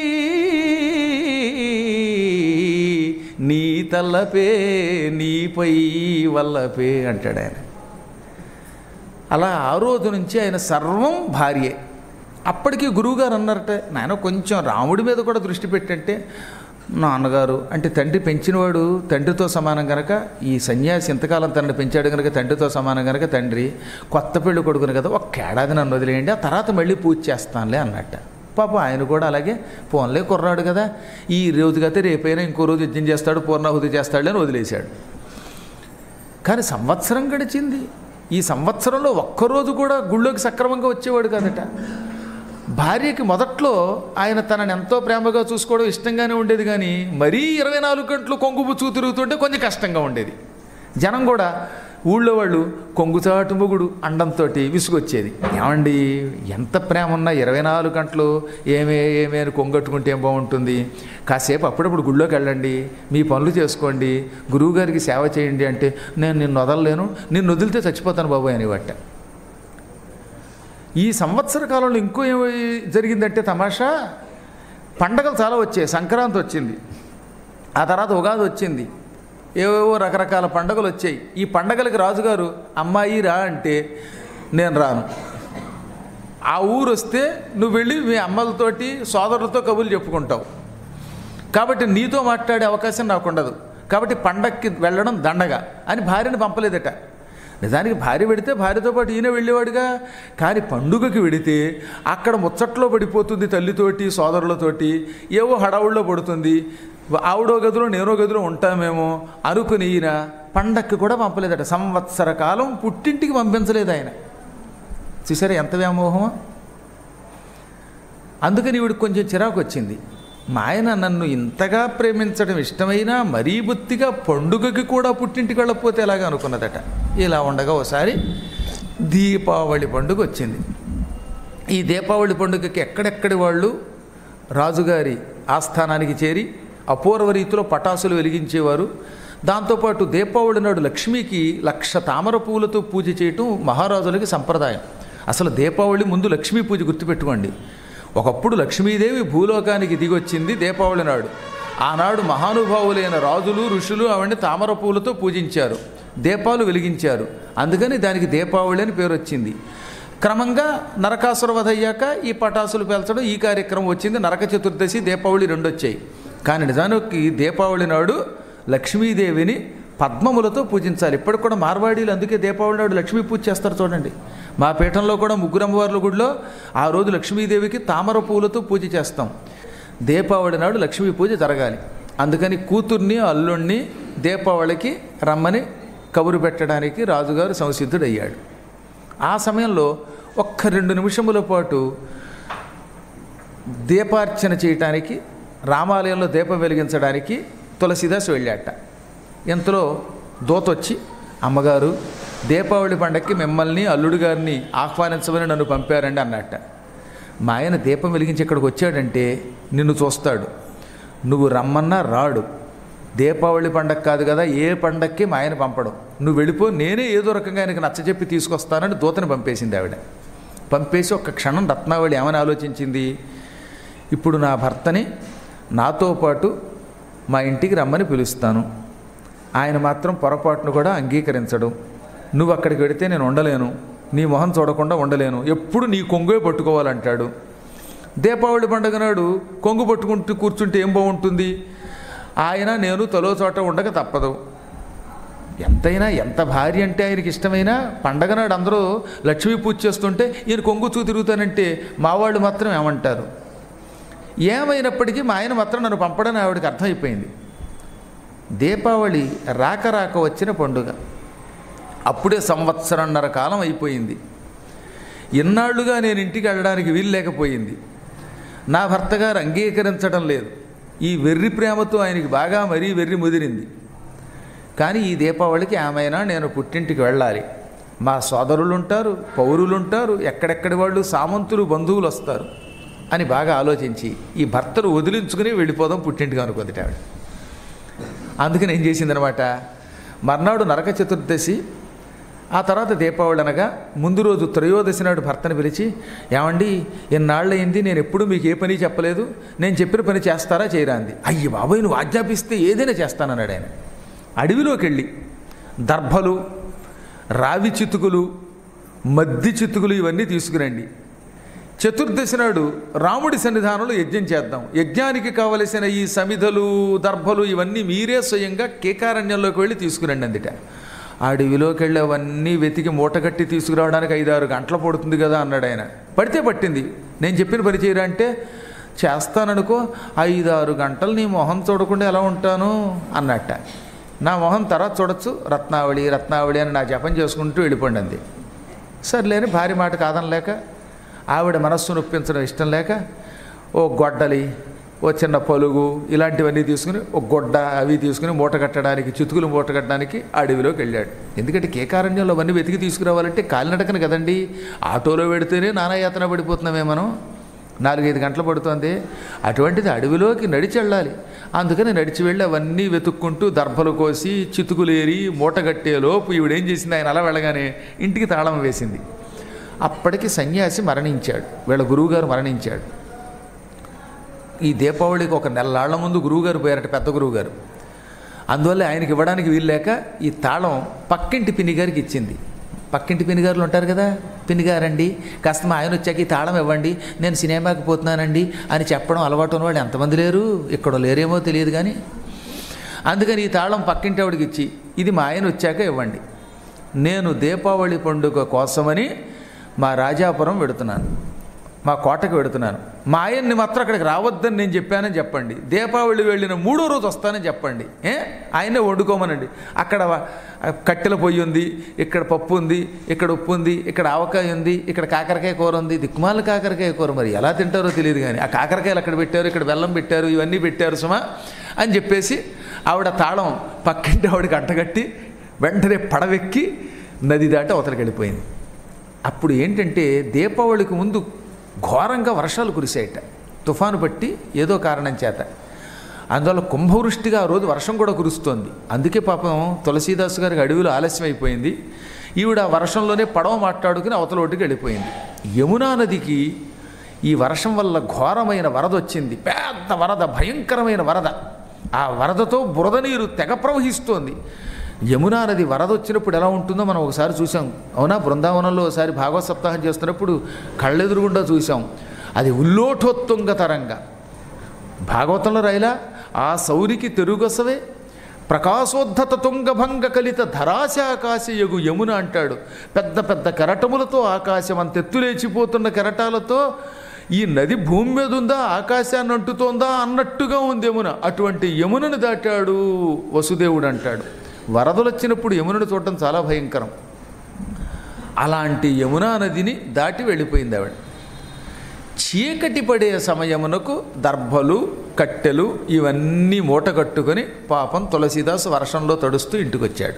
నీ తల్లపే నీపై వల్లపే అంటాడు ఆయన అలా ఆ రోజు నుంచి ఆయన సర్వం భార్యే అప్పటికి గురువుగారు అన్నారట నాయన కొంచెం రాముడి మీద కూడా దృష్టి పెట్టంటే నాన్నగారు అంటే తండ్రి పెంచినవాడు తండ్రితో సమానం కనుక ఈ సన్యాసి ఇంతకాలం తండ్రి పెంచాడు కనుక తండ్రితో సమానం కనుక తండ్రి కొత్త పెళ్లి కొడుకుని కదా ఒక ఏడాది నన్ను వదిలేయండి ఆ తర్వాత మళ్ళీ పూజ చేస్తానులే అన్నట్ట పాప ఆయన కూడా అలాగే పోన్లే కుర్రాడు కదా ఈ రోజు అయితే రేపైనా ఇంకో రోజు యజ్ఞం చేస్తాడు పూర్ణాహుతి చేస్తాడు అని వదిలేశాడు కానీ సంవత్సరం గడిచింది ఈ సంవత్సరంలో ఒక్కరోజు కూడా గుళ్ళోకి సక్రమంగా వచ్చేవాడు కాదట భార్యకి మొదట్లో ఆయన తనని ఎంతో ప్రేమగా చూసుకోవడం ఇష్టంగానే ఉండేది కానీ మరీ ఇరవై నాలుగు గంటలు కొంగు పుచ్చుకు తిరుగుతుంటే కొంచెం కష్టంగా ఉండేది జనం కూడా ఊళ్ళో వాళ్ళు కొంగుచాటు మొగుడు అండంతో విసుగొచ్చేది ఏమండి ఎంత ప్రేమ ఉన్నా ఇరవై నాలుగు గంటలు ఏమే ఏమే అని కొంగట్టుకుంటే ఏం బాగుంటుంది కాసేపు అప్పుడప్పుడు గుళ్ళోకి వెళ్ళండి మీ పనులు చేసుకోండి గురువుగారికి సేవ చేయండి అంటే నేను నిన్ను వదలలేను నిన్ను వదిలితే చచ్చిపోతాను బాబు అనేవట్ట ఈ సంవత్సర కాలంలో ఇంకో ఏమి జరిగిందంటే తమాషా పండగలు చాలా వచ్చాయి సంక్రాంతి వచ్చింది ఆ తర్వాత ఉగాది వచ్చింది ఏవేవో రకరకాల పండగలు వచ్చాయి ఈ పండగలకి రాజుగారు అమ్మాయి రా అంటే నేను రాను ఆ ఊరు వస్తే నువ్వు వెళ్ళి మీ అమ్మలతోటి సోదరులతో కబుర్లు చెప్పుకుంటావు కాబట్టి నీతో మాట్లాడే అవకాశం నాకు ఉండదు కాబట్టి పండక్కి వెళ్ళడం దండగా అని భార్యని పంపలేదట నిజానికి భార్య పెడితే భార్యతో పాటు ఈయన వెళ్ళేవాడుగా కానీ పండుగకి వెడితే అక్కడ ముచ్చట్లో పడిపోతుంది తల్లితోటి సోదరులతోటి ఏవో హడావుల్లో పడుతుంది ఆవిడో గదిలో నేనో గదిలో ఉంటామేమో అనుకుని ఈయన పండక్కి కూడా పంపలేదట సంవత్సర కాలం పుట్టింటికి పంపించలేదు ఆయన చూసారా ఎంత వ్యామోహమో అందుకని ఈవిడికి కొంచెం చిరాకు వచ్చింది మా ఆయన నన్ను ఇంతగా ప్రేమించడం ఇష్టమైనా మరీ బుత్తిగా పండుగకి కూడా పుట్టింటికి వెళ్ళకపోతే ఎలాగా అనుకున్నదట ఇలా ఉండగా ఒకసారి దీపావళి పండుగ వచ్చింది ఈ దీపావళి పండుగకి ఎక్కడెక్కడి వాళ్ళు రాజుగారి ఆస్థానానికి చేరి అపూర్వ రీతిలో పటాసులు వెలిగించేవారు దాంతోపాటు దీపావళి నాడు లక్ష్మికి లక్ష తామర పూలతో పూజ చేయటం మహారాజులకి సంప్రదాయం అసలు దీపావళి ముందు లక్ష్మీ పూజ గుర్తుపెట్టుకోండి ఒకప్పుడు లక్ష్మీదేవి భూలోకానికి దిగొచ్చింది దీపావళి నాడు ఆనాడు మహానుభావులైన రాజులు ఋషులు ఆవిడ్ని తామర పూలతో పూజించారు దీపాలు వెలిగించారు అందుకని దానికి దీపావళి అని పేరు వచ్చింది క్రమంగా నరకాసుర వధ అయ్యాక ఈ పటాసులు పేల్చడం ఈ కార్యక్రమం వచ్చింది నరక చతుర్దశి దీపావళి రెండు వచ్చాయి కానీ నిజానికి దీపావళి నాడు లక్ష్మీదేవిని పద్మములతో పూజించాలి ఇప్పటికి కూడా మార్వాడీలు అందుకే దీపావళి నాడు లక్ష్మీ పూజ చేస్తారు చూడండి మా పీఠంలో కూడా ముగ్గురు అమ్మవార్ల గుడిలో ఆ రోజు లక్ష్మీదేవికి తామర పూలతో పూజ చేస్తాం దీపావళి నాడు లక్ష్మీ పూజ జరగాలి అందుకని కూతుర్ని అల్లుణ్ణి దీపావళికి రమ్మని కబురు పెట్టడానికి రాజుగారు సంసిద్ధుడయ్యాడు ఆ సమయంలో ఒక్క రెండు నిమిషముల పాటు దీపార్చన చేయటానికి రామాలయంలో దీపం వెలిగించడానికి తులసిదాస్ వెళ్ళాట ఇంతలో దోత వచ్చి అమ్మగారు దీపావళి పండక్కి మిమ్మల్ని అల్లుడు గారిని ఆహ్వానించమని నన్ను పంపారండి అన్నట్ట మా ఆయన దీపం వెలిగించి ఇక్కడికి వచ్చాడంటే నిన్ను చూస్తాడు నువ్వు రమ్మన్నా రాడు దీపావళి పండగ కాదు కదా ఏ పండక్కి మా ఆయన పంపడం నువ్వు వెళ్ళిపో నేనే ఏదో రకంగా ఆయనకి నచ్చజెప్పి తీసుకొస్తానని దూతని పంపేసింది ఆవిడ పంపేసి ఒక్క క్షణం రత్నావళి ఏమని ఆలోచించింది ఇప్పుడు నా భర్తని నాతో పాటు మా ఇంటికి రమ్మని పిలుస్తాను ఆయన మాత్రం పొరపాటును కూడా అంగీకరించడు నువ్వు అక్కడికి వెడితే నేను ఉండలేను నీ మొహం చూడకుండా ఉండలేను ఎప్పుడు నీ కొంగువే పట్టుకోవాలంటాడు దీపావళి పండుగ నాడు కొంగు పట్టుకుంటూ కూర్చుంటే ఏం బాగుంటుంది ఆయన నేను తలో చోట ఉండక తప్పదు ఎంతైనా ఎంత భార్య అంటే ఆయనకి ఇష్టమైనా పండగ నాడు అందరూ లక్ష్మీ పూజ చేస్తుంటే ఈయన కొంగు చూ తిరుగుతానంటే మా వాళ్ళు మాత్రం ఏమంటారు ఏమైనప్పటికీ మా ఆయన మాత్రం నన్ను పంపడని ఆవిడకి అర్థమైపోయింది దీపావళి రాక రాక వచ్చిన పండుగ అప్పుడే సంవత్సరన్నర కాలం అయిపోయింది ఇన్నాళ్లుగా నేను ఇంటికి వెళ్ళడానికి వీలు లేకపోయింది నా భర్త గారు అంగీకరించడం లేదు ఈ వెర్రి ప్రేమతో ఆయనకి బాగా మరీ వెర్రి ముదిరింది కానీ ఈ దీపావళికి ఆమెనా నేను పుట్టింటికి వెళ్ళాలి మా సోదరులు ఉంటారు పౌరులు ఉంటారు ఎక్కడెక్కడి వాళ్ళు సామంతులు బంధువులు వస్తారు అని బాగా ఆలోచించి ఈ భర్తను వదిలించుకుని వెళ్ళిపోదాం పుట్టింటికి అనుకుంది ఆవిడ అందుకని ఏం చేసిందనమాట మర్నాడు నరక చతుర్దశి ఆ తర్వాత దీపావళి అనగా ముందు రోజు త్రయోదశి నాడు భర్తను పిలిచి ఏమండి ఎన్నాళ్ళయింది నేను ఎప్పుడు మీకు ఏ పని చెప్పలేదు నేను చెప్పిన పని చేస్తారా చేయరా అంది అయ్యి బాబాయ్ నువ్వు ఆజ్ఞాపిస్తే ఏదైనా చేస్తానన్నాడు ఆయన అడవిలోకి వెళ్ళి దర్భలు రావి చితుకులు మద్ది చితుకులు ఇవన్నీ తీసుకురండి చతుర్దశి నాడు రాముడి సన్నిధానంలో యజ్ఞం చేద్దాం యజ్ఞానికి కావలసిన ఈ సమిధలు దర్భలు ఇవన్నీ మీరే స్వయంగా కేకారణ్యంలోకి వెళ్ళి తీసుకురండి అందుట అడవిలోకి వెళ్ళి అవన్నీ వెతికి మూటగట్టి తీసుకురావడానికి ఐదారు గంటలు పడుతుంది కదా అన్నాడు ఆయన పడితే పట్టింది నేను చెప్పిన పని చేయరా అంటే చేస్తాననుకో ఐదారు గంటలు నీ మొహం చూడకుండా ఎలా ఉంటాను అన్నట్ట నా మొహం తర్వాత చూడొచ్చు రత్నావళి రత్నావళి అని నా జపం చేసుకుంటూ వెళ్ళిపోండి అంది సర్లేని భార్య మాట కాదనలేక ఆవిడ మనస్సు నొప్పించడం ఇష్టం లేక ఓ గొడ్డలి ఓ చిన్న పలుగు ఇలాంటివన్నీ తీసుకుని ఒక గొడ్డ అవి తీసుకుని మూట కట్టడానికి చితుకులు మూట కట్టడానికి అడవిలోకి వెళ్ళాడు ఎందుకంటే కేకారణ్యంలో అవన్నీ వెతికి తీసుకురావాలంటే కాలినడకను కదండి ఆటోలో పెడితేనే నానాయాతన పడిపోతున్నామే మనం నాలుగైదు గంటలు పడుతుంది అటువంటిది అడవిలోకి నడిచి వెళ్ళాలి అందుకని నడిచి వెళ్ళి అవన్నీ వెతుక్కుంటూ దర్భలు కోసి చితుకులేరి మూట కట్టేలోపు ఈవిడేం చేసింది ఆయన అలా వెళ్ళగానే ఇంటికి తాళం వేసింది అప్పటికి సన్యాసి మరణించాడు వీళ్ళ గురువుగారు మరణించాడు ఈ దీపావళికి ఒక నెలలాళ్ల ముందు గురువుగారు పోయారట పెద్ద గురువుగారు అందువల్ల ఆయనకి ఇవ్వడానికి వీల్లేక ఈ తాళం పక్కింటి పిన్నిగారికి ఇచ్చింది పక్కింటి పిన్నిగారులు ఉంటారు కదా పిన్నిగారండి కాస్త మా ఆయన వచ్చాక ఈ తాళం ఇవ్వండి నేను సినిమాకి పోతున్నానండి అని చెప్పడం అలవాటు ఉన్నవాళ్ళు ఎంతమంది లేరు ఇక్కడ లేరేమో తెలియదు కానీ అందుకని ఈ తాళం పక్కింటి ఆవిడకి ఇచ్చి ఇది మా ఆయన వచ్చాక ఇవ్వండి నేను దీపావళి పండుగ కోసమని మా రాజాపురం వెడుతున్నాను మా కోటకు వెడుతున్నాను మా ఆయన్ని మాత్రం అక్కడికి రావద్దని నేను చెప్పానని చెప్పండి దీపావళి వెళ్ళిన మూడో రోజు వస్తానని చెప్పండి ఏ ఆయనే వండుకోమనండి అక్కడ వ- కట్టెల పొయ్యి ఉంది ఇక్కడ పప్పు ఉంది ఇక్కడ ఉప్పు ఉంది ఇక్కడ ఆవకాయ ఉంది ఇక్కడ కాకరకాయ కూర ఉంది దిక్కుమాల కాకరకాయ కూర మరి ఎలా తింటారో తెలియదు కానీ ఆ కాకరకాయలు అక్కడ పెట్టారు ఇక్కడ బెల్లం పెట్టారు ఇవన్నీ పెట్టారు సుమా అని చెప్పేసి ఆవిడ తాళం పక్కింటి ఆవిడకి అంటగట్టి వెంటనే పడవెక్కి నది దాటి అవతలకి వెళ్ళిపోయింది అప్పుడు ఏంటంటే దీపావళికి ముందు ఘోరంగా వర్షాలు కురిసాయట తుఫాను పట్టి ఏదో కారణం చేత అందువల్ల కుంభవృష్టిగా ఆ రోజు వర్షం కూడా కురుస్తోంది అందుకే పాపం తులసీదాసు గారికి అడవిలో ఆలస్యం అయిపోయింది ఈవిడ ఆ వర్షంలోనే పడవ మాట్లాడుకుని అవతల ఒడ్డుకి వెళ్ళిపోయింది యమునా నదికి ఈ వర్షం వల్ల ఘోరమైన వరద వచ్చింది పెద్ద వరద భయంకరమైన వరద ఆ వరదతో బురద నీరు తెగ ప్రవహిస్తోంది యమునా నది వరద వచ్చినప్పుడు ఎలా ఉంటుందో మనం ఒకసారి చూసాం అవునా బృందావనంలో ఒకసారి భాగవత సప్తాహం చేస్తున్నప్పుడు కళ్ళెదురుగుండా చూసాం అది ఉల్లోఠోత్తుంగ తరంగా భాగవతంలో రైలా ఆ సౌరికి తెరుగొసవే ప్రకాశోద్ధత తుంగభంగ కలిత ధరాశాకాశ యగు యమున అంటాడు పెద్ద పెద్ద కెరటములతో ఆకాశం అంత ఎత్తులేచిపోతున్న కెరటాలతో ఈ నది భూమి మీద ఉందా ఆకాశాన్ని అంటుతోందా అన్నట్టుగా ఉంది యమున అటువంటి యమునను దాటాడు వసుదేవుడు అంటాడు వరదలు వచ్చినప్పుడు యమునను చూడటం చాలా భయంకరం అలాంటి యమునా నదిని దాటి వెళ్ళిపోయింది ఆవిడ చీకటి పడే సమయమునకు దర్భలు కట్టెలు ఇవన్నీ మూట కట్టుకొని పాపం తులసీదాసు వర్షంలో తడుస్తూ ఇంటికొచ్చాడు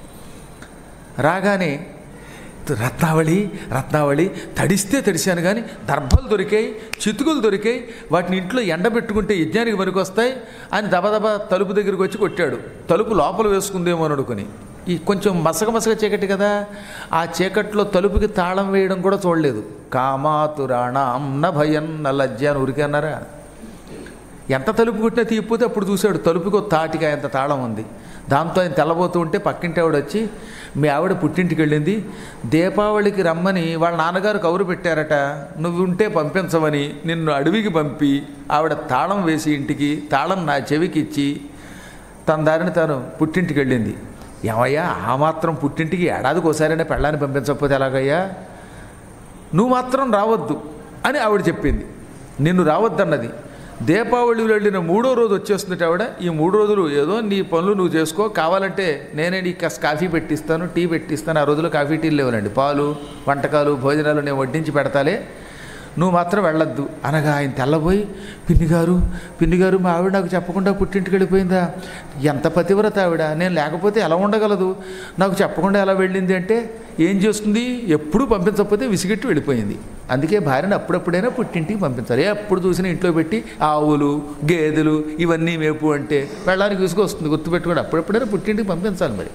రాగానే రత్నావళి రత్నావళి తడిస్తే తడిశాను కానీ దర్భలు దొరికాయి చితుకులు దొరికాయి వాటిని ఇంట్లో ఎండబెట్టుకుంటే యజ్ఞానికి పనికొస్తాయి అని దబదబా తలుపు దగ్గరికి వచ్చి కొట్టాడు తలుపు లోపల వేసుకుందేమో అని అనుకుని ఈ కొంచెం మసక మసక చీకటి కదా ఆ చీకట్లో తలుపుకి తాళం వేయడం కూడా చూడలేదు కామాతురాణం న భయం న లజ్జ అని ఊరికే అన్నారా ఎంత తలుపు కొట్టినా తీయకపోతే అప్పుడు చూశాడు తలుపుకి ఒక తాటికాయ అంత తాళం ఉంది దాంతో ఆయన తెల్లబోతూ ఉంటే పక్కింటి ఆవిడ వచ్చి మీ ఆవిడ పుట్టింటికి వెళ్ళింది దీపావళికి రమ్మని వాళ్ళ నాన్నగారు కౌరు పెట్టారట నువ్వు ఉంటే పంపించమని నిన్ను అడవికి పంపి ఆవిడ తాళం వేసి ఇంటికి తాళం నా చెవికి ఇచ్చి తన దారిని తాను పుట్టింటికి వెళ్ళింది ఏమయ్యా ఆ మాత్రం పుట్టింటికి ఏడాదికి ఒకసారైనా పెళ్ళాన్ని పంపించకపోతే ఎలాగయ్యా నువ్వు మాత్రం రావద్దు అని ఆవిడ చెప్పింది నిన్ను రావద్దన్నది దీపావళి వెళ్ళిన మూడో రోజు వచ్చేస్తుంది ఆవిడ ఈ మూడు రోజులు ఏదో నీ పనులు నువ్వు చేసుకో కావాలంటే నేనే నీకు కాస్త కాఫీ పెట్టిస్తాను టీ పెట్టిస్తాను ఆ రోజుల్లో కాఫీ టీలు లేవులండి పాలు వంటకాలు భోజనాలు నేను వడ్డించి పెడతాలే నువ్వు మాత్రం వెళ్ళొద్దు అనగా ఆయన తెల్లబోయి పిన్ని గారు పిన్ని గారు మా ఆవిడ నాకు చెప్పకుండా పుట్టింటికి వెళ్ళిపోయిందా ఎంత పతివ్రత ఆవిడ నేను లేకపోతే ఎలా ఉండగలదు నాకు చెప్పకుండా ఎలా వెళ్ళింది అంటే ఏం చేస్తుంది ఎప్పుడు పంపించకపోతే విసిగెట్టి వెళ్ళిపోయింది అందుకే భార్యను అప్పుడప్పుడైనా పుట్టింటికి పంపించాలి ఎప్పుడు చూసినా ఇంట్లో పెట్టి ఆవులు గేదెలు ఇవన్నీ మేపు అంటే వెళ్ళడానికి విసుగొస్తుంది గుర్తుపెట్టుకోండి అప్పుడప్పుడైనా పుట్టింటికి పంపించాలి మరి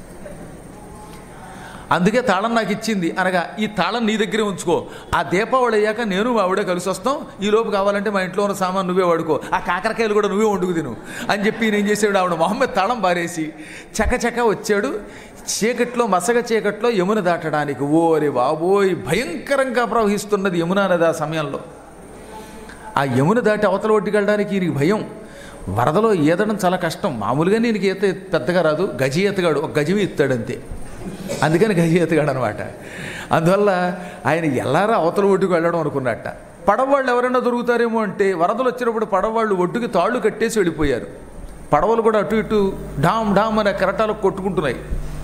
అందుకే తాళం నాకు ఇచ్చింది అనగా ఈ తాళం నీ దగ్గరే ఉంచుకో ఆ దీపావళి అయ్యాక నేను మా ఆవిడే కలిసి వస్తాం ఈ లోపు కావాలంటే మా ఇంట్లో ఉన్న సామాన్ నువ్వే వాడుకో ఆ కాకరకాయలు కూడా నువ్వే వండుకు తిను అని చెప్పి నేను చేసాడు ఆవిడ మొహమ్మద్ తాళం పారేసి చకచక వచ్చాడు చీకట్లో మసగ చీకట్లో యమున దాటడానికి ఓరి బాబోయ్ భయంకరంగా ప్రవహిస్తున్నది యమునా నది ఆ సమయంలో ఆ యమున దాటి అవతల ఒడ్డుకి వెళ్ళడానికి ఈయనకి భయం వరదలో ఈదడం చాలా కష్టం మామూలుగా ఈయనకి ఈత పెద్దగా రాదు గజి ఎత్తగాడు ఒక గజమి ఎత్తాడంతే అందుకని గజి ఎత్తగాడు అనమాట అందువల్ల ఆయన ఎల్లారా అవతల ఒడ్డుకు వెళ్ళడం అనుకున్నట్ట పడవవాళ్ళు ఎవరైనా దొరుకుతారేమో అంటే వరదలు వచ్చినప్పుడు పడవవాళ్ళు ఒడ్డుకి తాళ్ళు కట్టేసి వెళ్ళిపోయారు పడవలు కూడా అటు ఇటు డామ్ డామ్ అనే కెరటాలకు కొట్టుకుంటున్నాయి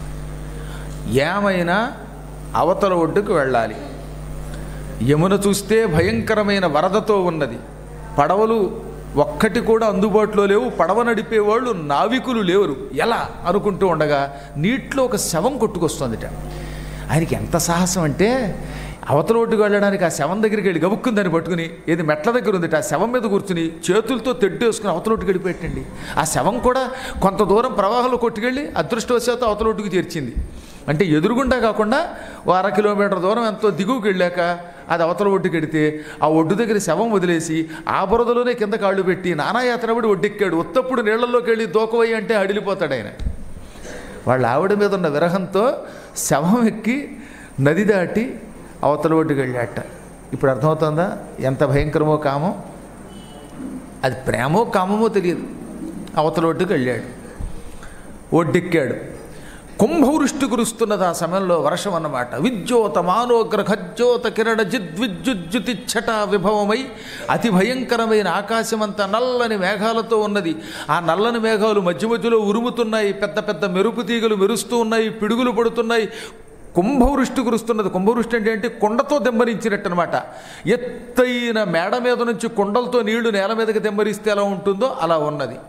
ఏమైనా అవతల ఒడ్డుకు వెళ్ళాలి యమున చూస్తే భయంకరమైన వరదతో ఉన్నది పడవలు ఒక్కటి కూడా అందుబాటులో లేవు పడవ నడిపేవాళ్ళు నావికులు లేవరు ఎలా అనుకుంటూ ఉండగా నీటిలో ఒక శవం కొట్టుకొస్తుందిట ఆయనకి ఎంత సాహసం అంటే అవతల ఒడ్డుకు వెళ్ళడానికి ఆ శవం దగ్గరికి వెళ్ళి గబుక్కుని దాన్ని పట్టుకుని ఏది మెట్ల దగ్గర ఉంది ఆ శవం మీద కూర్చుని చేతులతో తెడ్డేసుకుని అవతల ఒడ్డుకు వెళ్ళిపెట్టండి ఆ శవం కూడా కొంత దూరం ప్రవాహంలో కొట్టుకెళ్ళి అదృష్టవశాత్తు అవతల ఒడ్డుకు చేర్చింది అంటే ఎదురుగుండా కాకుండా ఓ అర కిలోమీటర్ దూరం ఎంతో దిగువకి వెళ్ళాక అది అవతల ఒడ్డుకి వెడితే ఆ ఒడ్డు దగ్గర శవం వదిలేసి ఆ బురదలోనే కింద కాళ్ళు పెట్టి నానాయాత్రపడి ఒడ్డెక్కాడు ఉత్తప్పుడు నీళ్లలోకి వెళ్ళి దూకవయ్యి అంటే అడిలిపోతాడు ఆయన వాళ్ళ ఆవిడ మీద ఉన్న విరహంతో శవం ఎక్కి నది దాటి అవతల ఒడ్డుకి వెళ్ళాట ఇప్పుడు అర్థమవుతుందా ఎంత భయంకరమో కామం అది ప్రేమో కామమో తెలియదు అవతల ఒడ్డుకు వెళ్ళాడు ఒడ్డెక్కాడు కుంభవృష్టి కురుస్తున్నది ఆ సమయంలో వర్షం అన్నమాట విద్యోత మానోగ్ర ఖజ్జోత కిరణ జిద్విద్యుజ్జుతిచ్చట విభవమై అతి భయంకరమైన ఆకాశమంతా నల్లని మేఘాలతో ఉన్నది ఆ నల్లని మేఘాలు మధ్య మధ్యలో ఉరుముతున్నాయి పెద్ద పెద్ద మెరుపు తీగలు మెరుస్తూ ఉన్నాయి పిడుగులు పడుతున్నాయి కుంభవృష్టి కురుస్తున్నది కుంభవృష్టి అంటే ఏంటి కొండతో దెంబరించినట్టు అనమాట ఎత్తైన మేడ మీద నుంచి కొండలతో నీళ్లు నేల మీదకి దెంబరిస్తే ఎలా ఉంటుందో అలా ఉన్నది